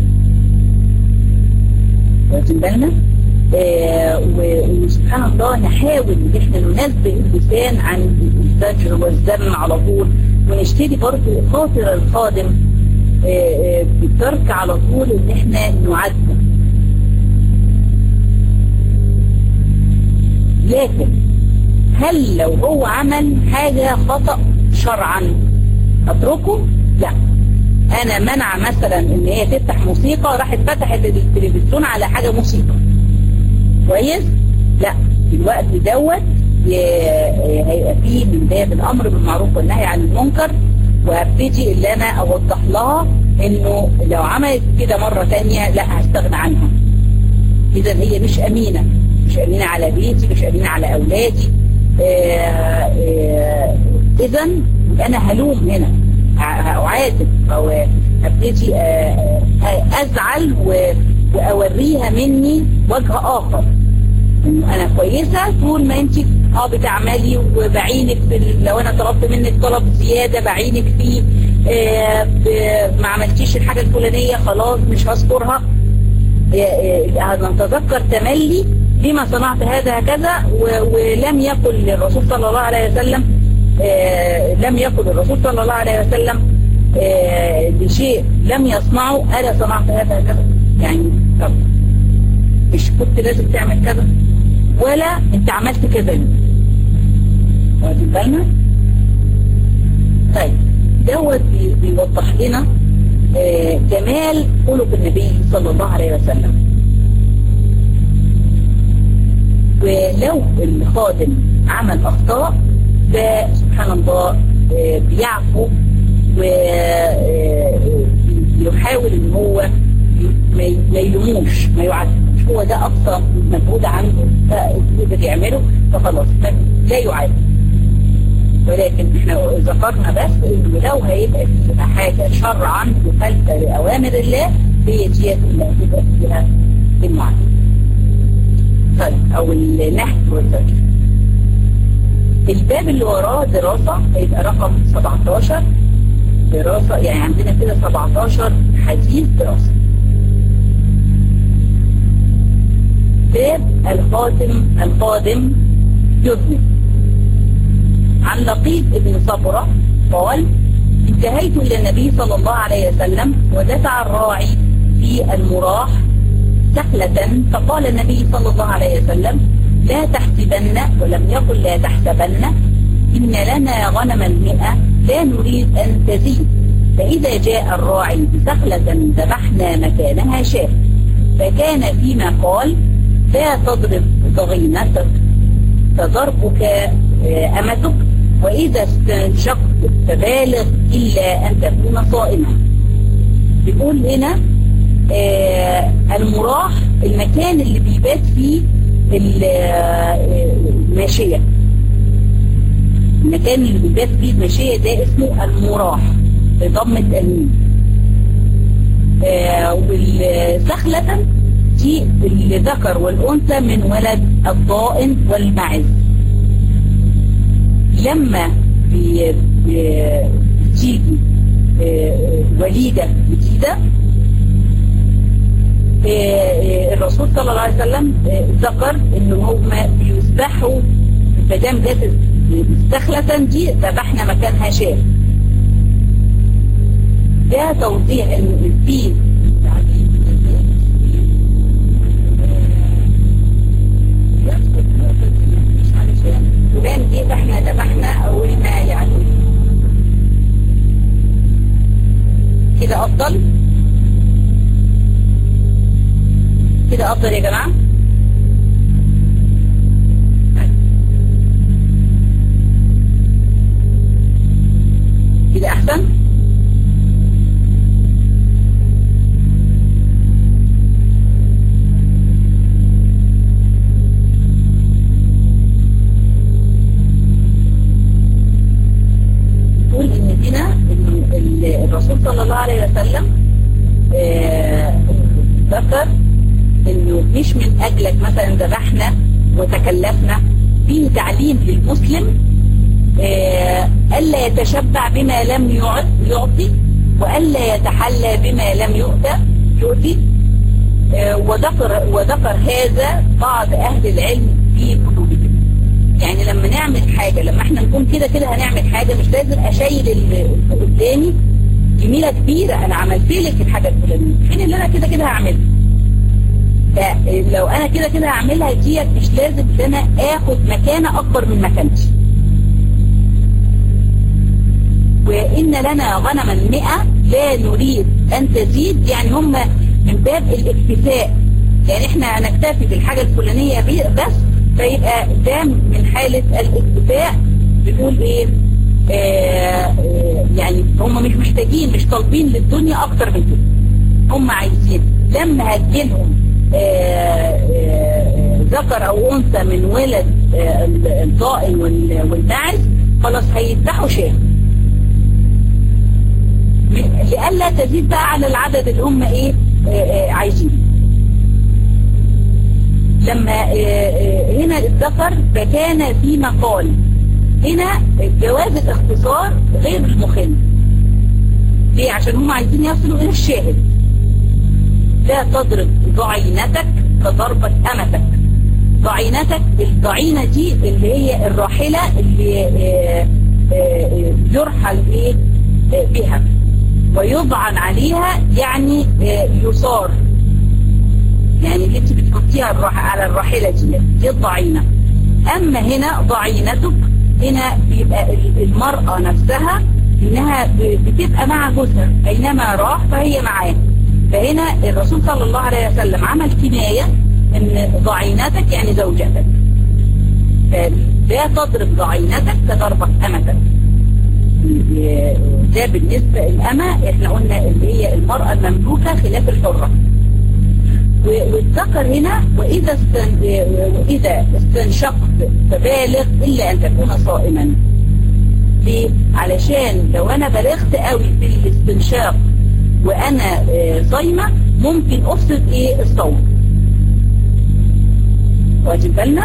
واخدين بالنا آه وسبحان الله نحاول ان احنا ننبه اللسان عن الزجر والذم على طول ونشتري برضه خاطر القادم آه آه بالترك على طول ان احنا نعدل لكن هل لو هو عمل حاجة خطأ شرعا اتركه لا انا منع مثلا ان هي تفتح موسيقى راحت فتحت التلفزيون على حاجة موسيقى كويس لا في الوقت دوت هيبقى فيه من باب الامر بالمعروف والنهي عن المنكر وهبتدي اللي انا اوضح لها انه لو عملت كده مرة تانية لا هستغنى عنها اذا هي مش امينة مش امينة على بيتي مش امينة على اولادي اذا انا هلوم هنا اعاتب او ابتدي ازعل واوريها مني وجه اخر انه انا كويسه طول ما انت اه بتعملي وبعينك في لو انا طلبت منك طلب زياده بعينك فيه آه ما عملتيش الحاجه الفلانيه خلاص مش هذكرها نتذكر تملي لما صنعت هذا هكذا ولم يقل للرسول صلى الله عليه وسلم آه لم يقل الرسول صلى الله عليه وسلم آه لشيء لم يصنعه ألا صنعت هذا كذا يعني طب مش كنت لازم تعمل كذا ولا انت عملت كذا واخدين بالنا طيب دوت بيوضح لنا آه جمال خلق النبي صلى الله عليه وسلم ولو الخادم عمل أخطاء فسبحان الله بيعفو ويحاول ان هو ما يلوموش ما يعاتبوش هو ده اقصى مجهود عنده فيقدر يعمله فخلاص لا يعاتب ولكن احنا ذكرنا بس انه لو هيبقى فيها حاجه شرعا مخالفه لاوامر الله هي ديت اللي هتبقى فيها المعاتبه. طيب او النهي والزجر. الباب اللي وراه دراسة هيبقى رقم 17 دراسة يعني عندنا كده 17 حديث دراسة باب القادم القادم يذنب عن لقيط ابن صبرة قال انتهيت إلى النبي صلى الله عليه وسلم ودفع الراعي في المراح سهلة فقال النبي صلى الله عليه وسلم لا تحسبن ولم يقل لا تحسبن إن لنا غنما مئة لا نريد أن تزيد فإذا جاء الراعي بسخلة ذبحنا مكانها شاة فكان فيما قال لا تضرب ضغينتك فضربك أمتك وإذا استنشقت فبالغ إلا أن تكون صائما بيقول هنا المراح المكان اللي بيبات فيه الماشية المكان اللي بيبات فيه الماشية ده اسمه المراح بضمة الميم آه والسخلة دي الذكر والأنثى من ولد الضائن والمعز لما بي بتيجي آه وليدة جديدة الرسول صلى الله عليه وسلم ذكر ان هم بيذبحوا مادام جت استخلة دي ذبحنا مكانها شاة ده توضيح ان في فلان دي احنا ذبحنا او ما يعني كده افضل كده افضل يا جماعه كده احسن تقول ان هنا الرسول صلى الله عليه وسلم ذكر انه مش من اجلك مثلا ذبحنا وتكلفنا فيه تعليم للمسلم ألا يتشبع بما لم يعطي وألا يتحلى بما لم يؤتى يؤتي وذكر, وذكر هذا بعض أهل العلم في كتبهم يعني لما نعمل حاجة لما احنا نكون كده كده هنعمل حاجة مش لازم أشيل اللي قدامي جميلة كبيرة أنا عملت لك الحاجة الفلانية فين اللي أنا كده كده هعملها لو أنا كده كده هعملها ديت مش لازم ان أنا آخد مكانة أكبر من مكانتي وإن لنا غنما مئة لا نريد أن تزيد يعني هم من باب الاكتفاء يعني احنا هنكتفي بالحاجة الفلانية بس فيبقى ده من حالة الاكتفاء بنقول ايه آه يعني هم مش محتاجين مش طالبين للدنيا اكتر من كده هم عايزين لما هتجيلهم ذكر او انثى من ولد الضائن والنعس خلاص هيذبحوا شاه لئلا تزيد بقى على العدد اللي هم ايه عايزينه لما هنا الذكر فكان في مقال هنا جواز الاختصار غير المخل ليه عشان هم عايزين يصلوا الى الشاهد لا تضرب ضعينتك كضربة امتك ضعينتك الضعينة دي اللي هي الراحلة اللي يرحل ايه بها ويضعن عليها يعني يصار يعني اللي انت بتحطيها على الراحلة دي دي الضعينة اما هنا ضعينتك هنا بيبقى المرأة نفسها انها بتبقى مع جوزها اينما راح فهي معاه فهنا الرسول صلى الله عليه وسلم عمل كناية ان ضعينتك يعني زوجتك لا تضرب ضعينتك كضربك امتك ده بالنسبة للأمة احنا قلنا اللي هي المرأة المملوكة خلاف الحرة والذكر هنا وإذا, استن... وإذا استنشقت فبالغ إلا أن تكون صائما ليه؟ علشان لو أنا بلغت قوي في الاستنشاق وأنا صايمة ممكن أفسد إيه الصوم واجب بالنا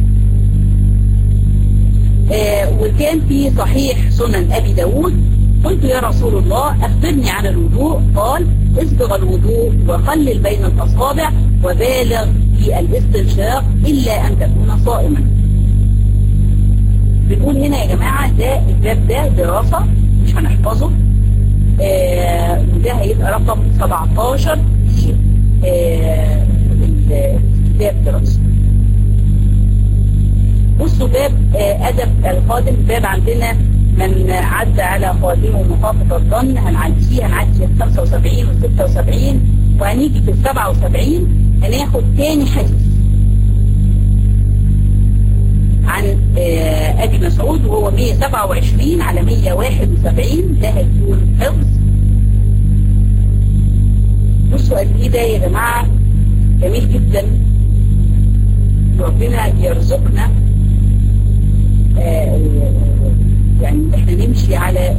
آه وكان في صحيح سنن أبي داود قلت يا رسول الله أخبرني عن الوضوء قال اسبغ الوضوء وقلل بين الأصابع وبالغ في الاستنشاق إلا أن تكون صائما بنقول هنا يا جماعة ده الباب ده دراسة مش هنحفظه آه وده هيبقى رقم 17 في آه الكتاب دراسة بصوا باب أدب القادم باب عندنا من عدى على قادمه مخافة الظن هنعديه هنعدي ال 75 وال 76 وهنيجي في ال 77 هناخد تاني حديث عن أبي مسعود وهو 127 على 171 ده هيكون حفظ بصوا قد ايه ده يا جماعة جميل جدا ربنا يرزقنا يعني احنا نمشي على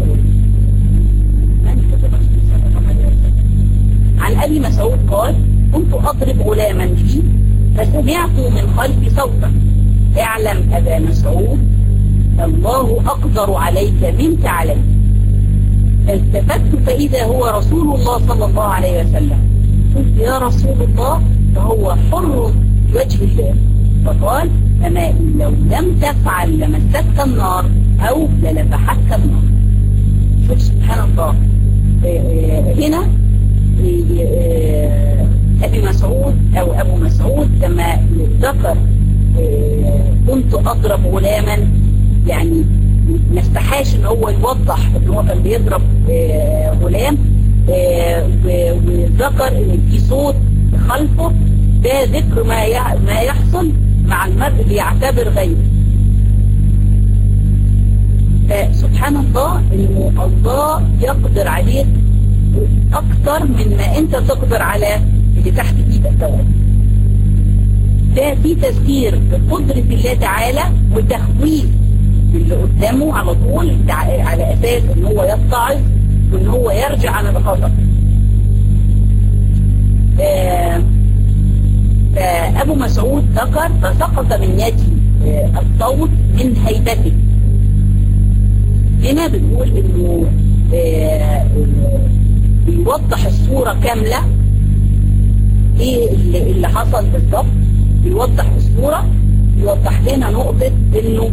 منهج الرسول صلى الله عليه وسلم عن ابي مسعود قال كنت اضرب غلاما لي فسمعت من خلفي صوتا اعلم ابا مسعود الله اقدر عليك منك علي فالتفت فاذا هو رسول الله صلى الله عليه وسلم قلت يا رسول الله فهو حر بوجه الله فقال أما إن لو لم تفعل لمستك النار أو للفحتك النار شوف سبحان الله هنا أبي مسعود أو أبو مسعود لما ذكر كنت أضرب غلاما يعني ما استحاش ان هو يوضح ان هو كان بيضرب غلام وذكر ان في صوت خلفه ده ذكر ما ما يحصل مع المرء اللي يعتبر غيره فسبحان الله انه الله يقدر عليك اكتر من ما انت تقدر على اللي تحت ايدك دوت ده في تذكير بقدرة الله تعالى وتخويف اللي قدامه على طول على اساس ان هو يتعظ وان هو يرجع عن الخطأ آه فأبو مسعود ذكر فسقط من يدي الصوت من هيبته هنا بنقول انه بيوضح الصورة كاملة ايه اللي, اللي حصل بالظبط بيوضح الصورة بيوضح لنا نقطة انه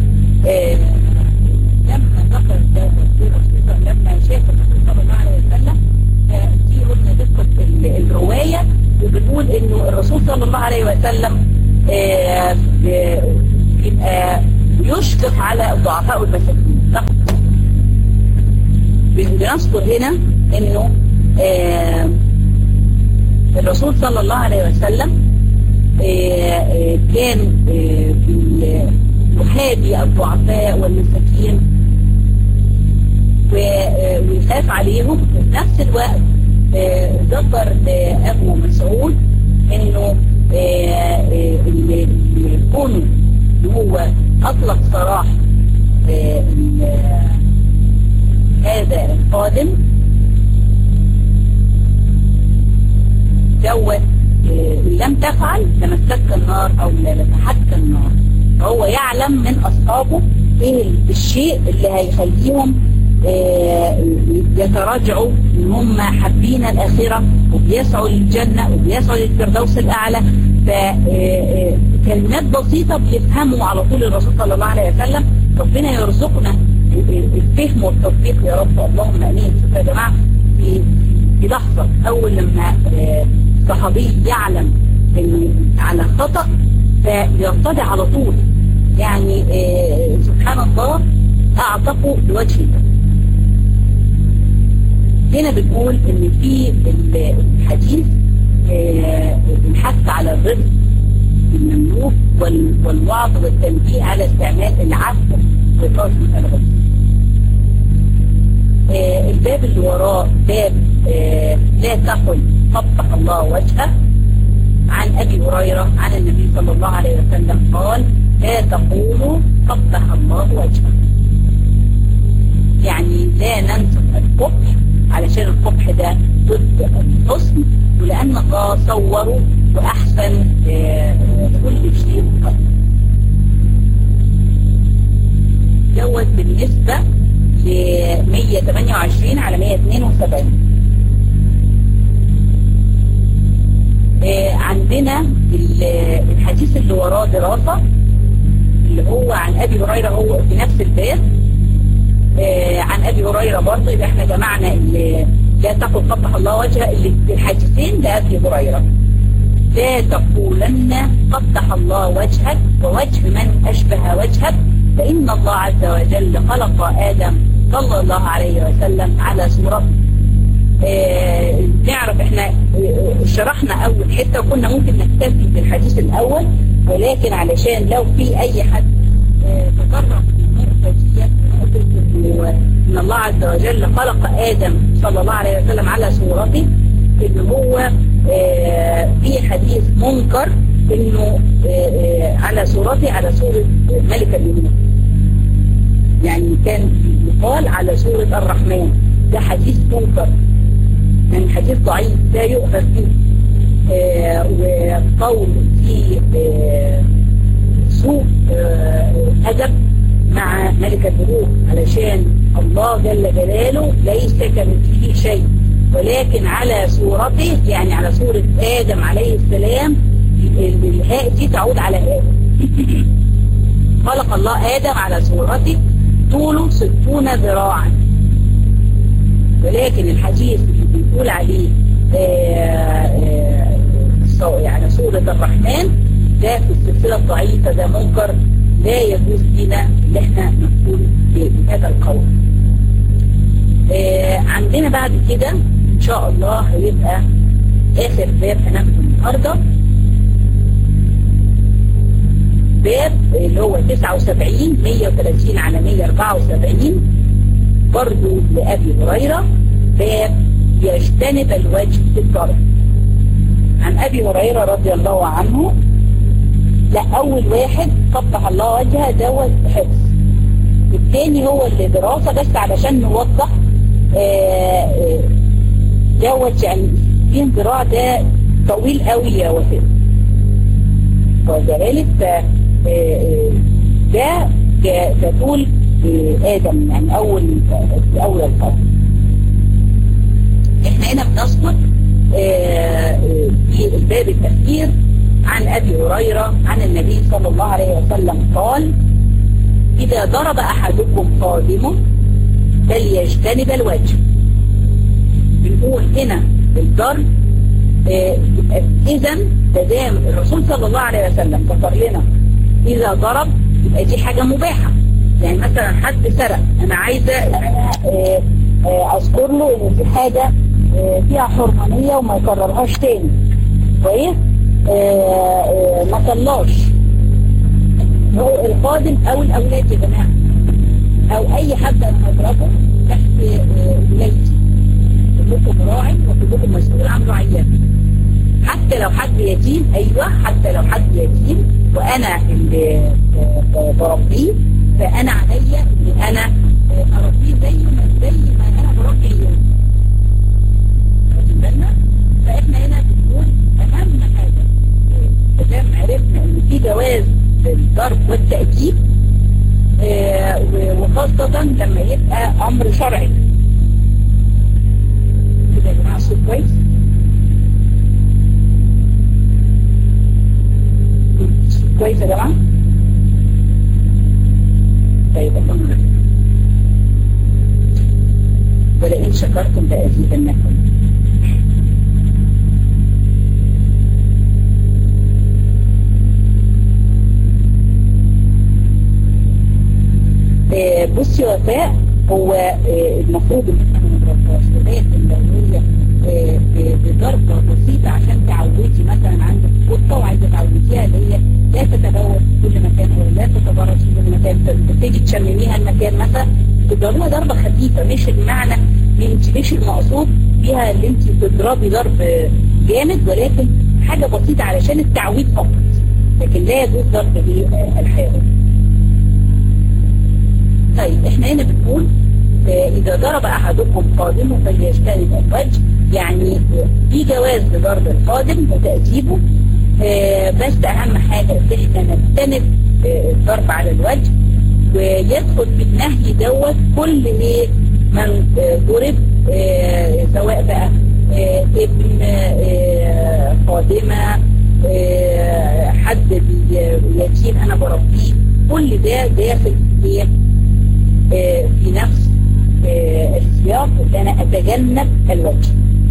لما ذكر لما شاف الرسول صلى الله عليه وسلم دي قلنا دقة الرواية وبنقول انه الرسول صلى الله عليه وسلم يبقى يشفق على الضعفاء والمساكين بنذكر هنا انه الرسول صلى الله عليه وسلم كان يحابي الضعفاء والمساكين ويخاف عليهم وفي نفس الوقت ذكر ابو مسعود انه اللي كونه هو اطلق سراح هذا القادم دوت ان لم تفعل لمسك النار او لفتحتك النار فهو يعلم من اصحابه ايه الشيء اللي هيخليهم يتراجعوا ان هم حابين الاخره وبيسعوا للجنه وبيسعوا للفردوس الاعلى فكلمات بسيطه بيفهموا على طول الرسول صلى الله عليه وسلم ربنا يرزقنا الفهم والتطبيق يا رب اللهم امين شوف يا جماعه في في لحظه اول لما صحابي يعلم ان على خطا فيرتدع على طول يعني سبحان الله اعتقوا بوجه الله هنا بنقول ان في الحديث الحث على الرزق المملوك والوعظ والتنبيه على استعمال العفو وقاسم الغزو الباب اللي وراه باب لا تقل قبح الله وجهه عن ابي هريره عن النبي صلى الله عليه وسلم قال لا تقولوا قبح الله وجهه يعني لا ننسب القبح علشان القبح ده ضد الحسن ولأن الله صوره وأحسن كل شيء قبل دوت بالنسبة ل 128 على 172 عندنا الحديث اللي وراه دراسة اللي هو عن أبي هريرة هو في نفس الباب عن أبي هريرة برضه يبقى احنا جمعنا اللي لا تقل قبح الله وجهه اللي الحديثين لأبي هريرة لا تقولن قبح الله وجهك ووجه من أشبه وجهك فإن الله عز وجل خلق آدم صلى الله عليه وسلم على صورته آه نعرف احنا شرحنا اول حتة وكنا ممكن نكتفي بالحديث الاول ولكن علشان لو في اي حد آه تقرب ان الله عز وجل خلق ادم صلى الله عليه وسلم على صورته ان هو آه في حديث منكر انه على صورته على صورة ملك الملوك يعني كان يقال على سورة الرحمن ده حديث منكر يعني حديث ضعيف لا يؤخذ به آه وقول في آه سوء آه أدب مع ملك الملوك علشان الله جل جلاله ليس كمثله شيء ولكن على صورته يعني على صورة آدم عليه السلام الهاء دي تعود على آدم خلق الله آدم على صورته طوله ستون ذراعا ولكن الحديث اللي بيقول عليه آآ آآ يعني سورة الرحمن ده في السلسلة الضعيفة ده منكر لا يجوز لنا ان احنا نقول بهذا القول عندنا بعد كده ان شاء الله هيبقى اخر باب هناخده النهارده باب اللي هو 79 130 على 174 برضه لأبي هريرة باب يجتنب الوجه في الضرب عن أبي هريرة رضي الله عنه لا أول واحد قطع الله وجهه دوت حفظ الثاني هو اللي دراسة بس علشان نوضح دوت يعني في ذراع ده طويل قوي يا وفاء وذلك ده كطول آدم يعني أول أول القرن احنا هنا بنذكر في الباب التفسير عن أبي هريرة عن النبي صلى الله عليه وسلم قال إذا ضرب أحدكم قادمه فليجتنب الوجه بنقول هنا الضرب إذا تدام الرسول صلى الله عليه وسلم ذكر لنا إذا ضرب يبقى دي حاجة مباحة يعني مثلا حد سرق أنا عايزة أذكر له إن في حاجة فيها حرمانية وما يكررهاش تاني كويس ما طلاش هو القادم أو الأولاد يا جماعة أو أي حد أنا هضربه تحت ولايتي كلكم راعي وكلكم مسؤول عن رعيته حتى لو حد يتيم ايوه حتى لو حد يتيم وانا اللي بربيه فانا عليا ان انا اربيه زي ما زي ما انا بربي اليوم واخدين بالنا فاحنا هنا بنقول اهم حاجه دام عرفنا ان في جواز للضرب والتأديب وخاصة لما يبقى امر شرعي كده يا جماعه الصوت كويس كويس يا جماعه طيب الله ولئن شكرتم لأزيدنكم بصي وفاء هو المفروض ان احنا ما نضربهاش اللي هي بضربه بسيطه عشان تعودي مثلا عندك قطه وعايزه تعوديها اللي هي لا تتبول في كل مكان او لا تتبرج في كل مكان فتيجي تشمميها المكان مثلا تضربيها ضربه خفيفه مش المعنى انت مش المقصود بيها اللي انت تضربي ضرب جامد ولكن حاجه بسيطه علشان التعويد فقط لكن لا يجوز ضرب الحيوان طيب احنا هنا بنقول إذا ضرب أحدكم قادمه فليجتنب الوجه يعني في جواز لضرب القادم وتأديبه بس أهم حاجة إن احنا نجتنب الضرب على الوجه ويدخل في النهي دوت كل إيه من ضرب سواء بقى ابن قادمة حد يتيم أنا بربيه كل ده داخل في في نفس السياق اللي انا اتجنب الوجه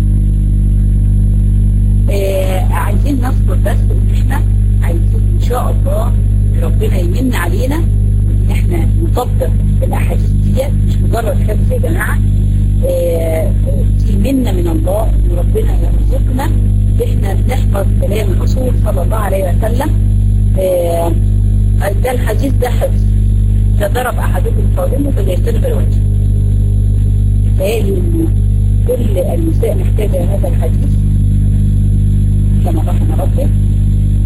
عايزين نذكر بس ان احنا عايزين ان شاء الله ربنا يمن علينا ان احنا نطبق الاحاديث ديت مش مجرد حفظ يا جماعه دي منه من الله ان ربنا يرزقنا احنا نحفظ كلام الرسول صلى الله عليه وسلم ده الحديث ده حفظ ضرب احدكم قادمه فليجتنب الوجه بالتالي كل النساء محتاجة هذا الحديث كما رحم ربك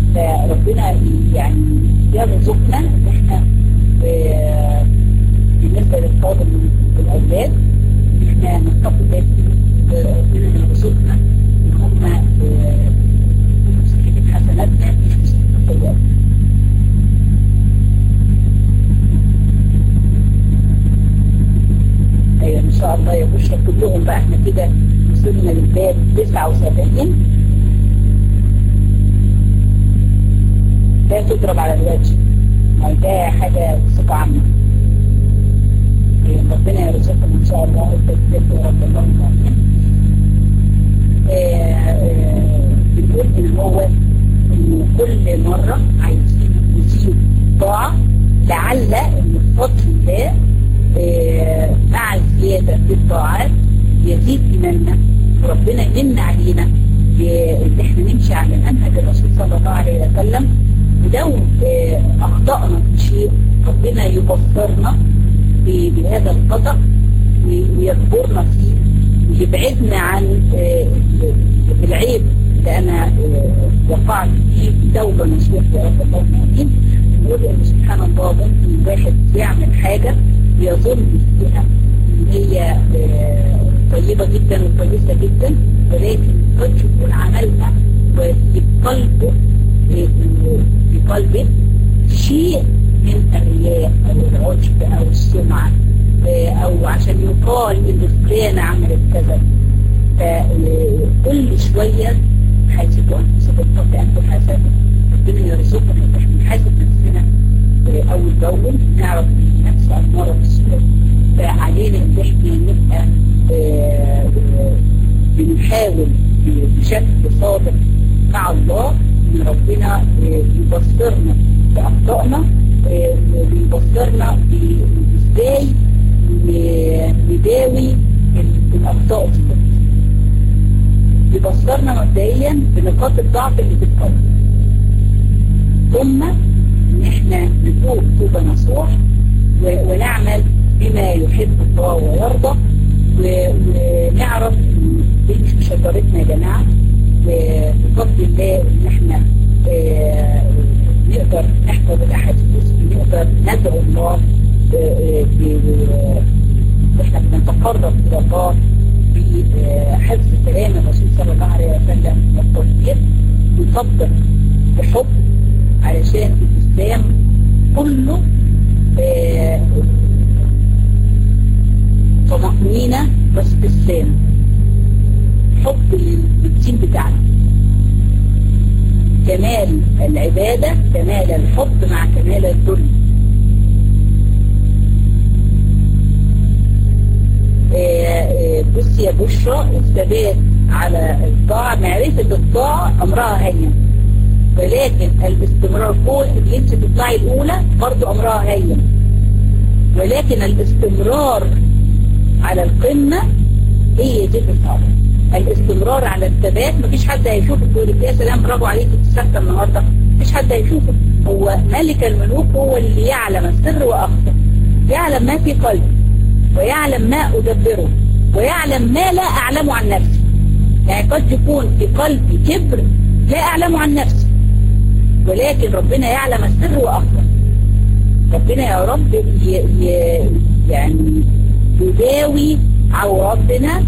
فربنا يعني يرزقنا ان احنا بالنسبة للفاضل من الأولاد احنا نتقي الله ربنا يرزقنا ان هم مسلمين حسناتنا مش مسلمين سيئاتنا ايوه ان شاء الله يا بشرى كلهم بقى احنا كده وصلنا للباب 79 لا تضرب على الوجه ما ده حاجة صفة عامة ربنا يرزقكم ان شاء الله وتثبت يا رب اللهم امين بنقول ان هو انه كل مرة عايزين نزيد طاعة لعل ان بفضل الله مع الزيادة في الطاعات يزيد إيماننا وربنا يمن علينا ان احنا نمشي على منهج الرسول صلى الله عليه وسلم ولو اخطأنا في شيء ربنا يبصرنا بهذا الخطأ ويكبرنا فيه ويبعدنا عن العيب اللي انا وقعت فيه توبه نصوح يا رب اللهم امين نقول ان سبحان الله ممكن الواحد يعمل حاجه يظن فيها ان هي طيبه جدا وكويسه جدا ولكن قد يكون عملها وفي قلبه في قلبه شيء من الرياء او العجب او السمعه او عشان يقال ان فلانه عملت كذا فكل شويه حاسبوا انفسكم قبل ان تحاسبوا ربنا يرزقنا ان احنا نحاسب نفسنا اول باول نعرف ان النفس اماره بالسوء فعلينا ان احنا نبقى بنحاول بشكل صادق مع الله ان ربنا يبصرنا باخطائنا ويبصرنا ازاي نداوي الاخطاء دي يبصرنا مبدئيا بنقاط الضعف اللي في القلب ثم ان احنا نتوب توبه نصوح ونعمل بما يحب الله ويرضى ونعرف دي مش شجرتنا يا جماعه وبفضل الله ان احنا نقدر نحفظ الاحاديث ونقدر ندعو الله واحنا بنتقرب الى الله بحفظ كلام الرسول صلى الله عليه وسلم والتطبيق نطبق بحب علشان الاسلام كله طمأنينة واستسلام حب للدين بتاعنا كمال العبادة كمال الحب مع كمال الذل بصي يا بشرى الثبات على الطاعة معرفة الطاعة أمرها هين ولكن الاستمرار فوق اللي انت تطلعي الأولى برضو أمرها هين ولكن الاستمرار على القمة هي دي الصعبة الاستمرار على الثبات مفيش حد هيشوفك يقول لك يا سلام برافو عليك تستخدم النهارده مفيش حد هيشوفك هو ملك الملوك هو اللي يعلم السر واخفى يعلم ما في قلبي ويعلم ما ادبره ويعلم ما لا اعلمه عن نفسي يعني قد يكون في قلبي كبر لا اعلمه عن نفسي ولكن ربنا يعلم السر واخفى ربنا يا رب ي... ي... يعني يداوي عوراتنا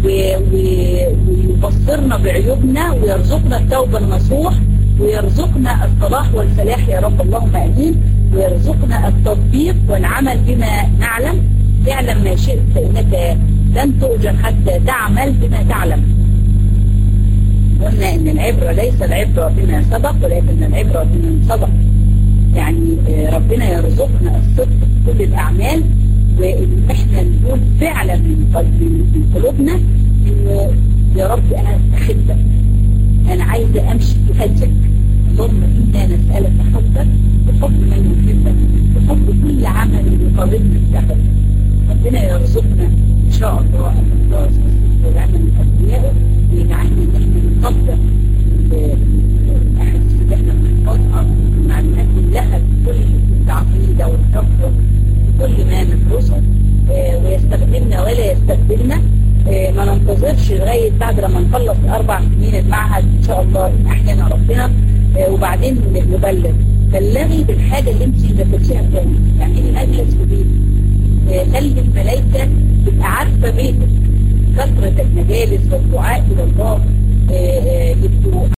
ويبصرنا بعيوبنا ويرزقنا التوبة النصوح ويرزقنا الصلاح والفلاح يا رب اللهم امين ويرزقنا التطبيق والعمل بما نعلم اعلم ما شئت فانك لن تؤجر حتى تعمل بما تعلم قلنا ان العبرة ليس العبرة بما سبق ولكن العبرة بمن سبق يعني ربنا يرزقنا الصدق في كل الاعمال وان احنا نقول فعلا من من قلوبنا انه يا رب انا احبك انا عايزه امشي في هديك اللهم انا نسالك حبك بحب من يحبك بحب كل عمل يقربنا لك ربنا يرزقنا ان شاء الله الاخلاص والعمل الاولياء ويجعلنا ان احنا نطبق الاحاديث اللي احنا بنحفظها المعلومات كلها بكل التعقيده والتقوى كل ما ندرسه ويستخدمنا ولا يستخدمنا ما ننتظرش لغاية بعد لما نخلص أربع سنين المعهد إن شاء الله إن أحيانا ربنا وبعدين نبلغ بلغي بالحاجة اللي أنت ذاكرتيها تاني يعني إيه أجلس في بيتي الملائكة تبقى عارفة بيتك كثرة المجالس والدعاء إلى الله آه، آه، يبقوا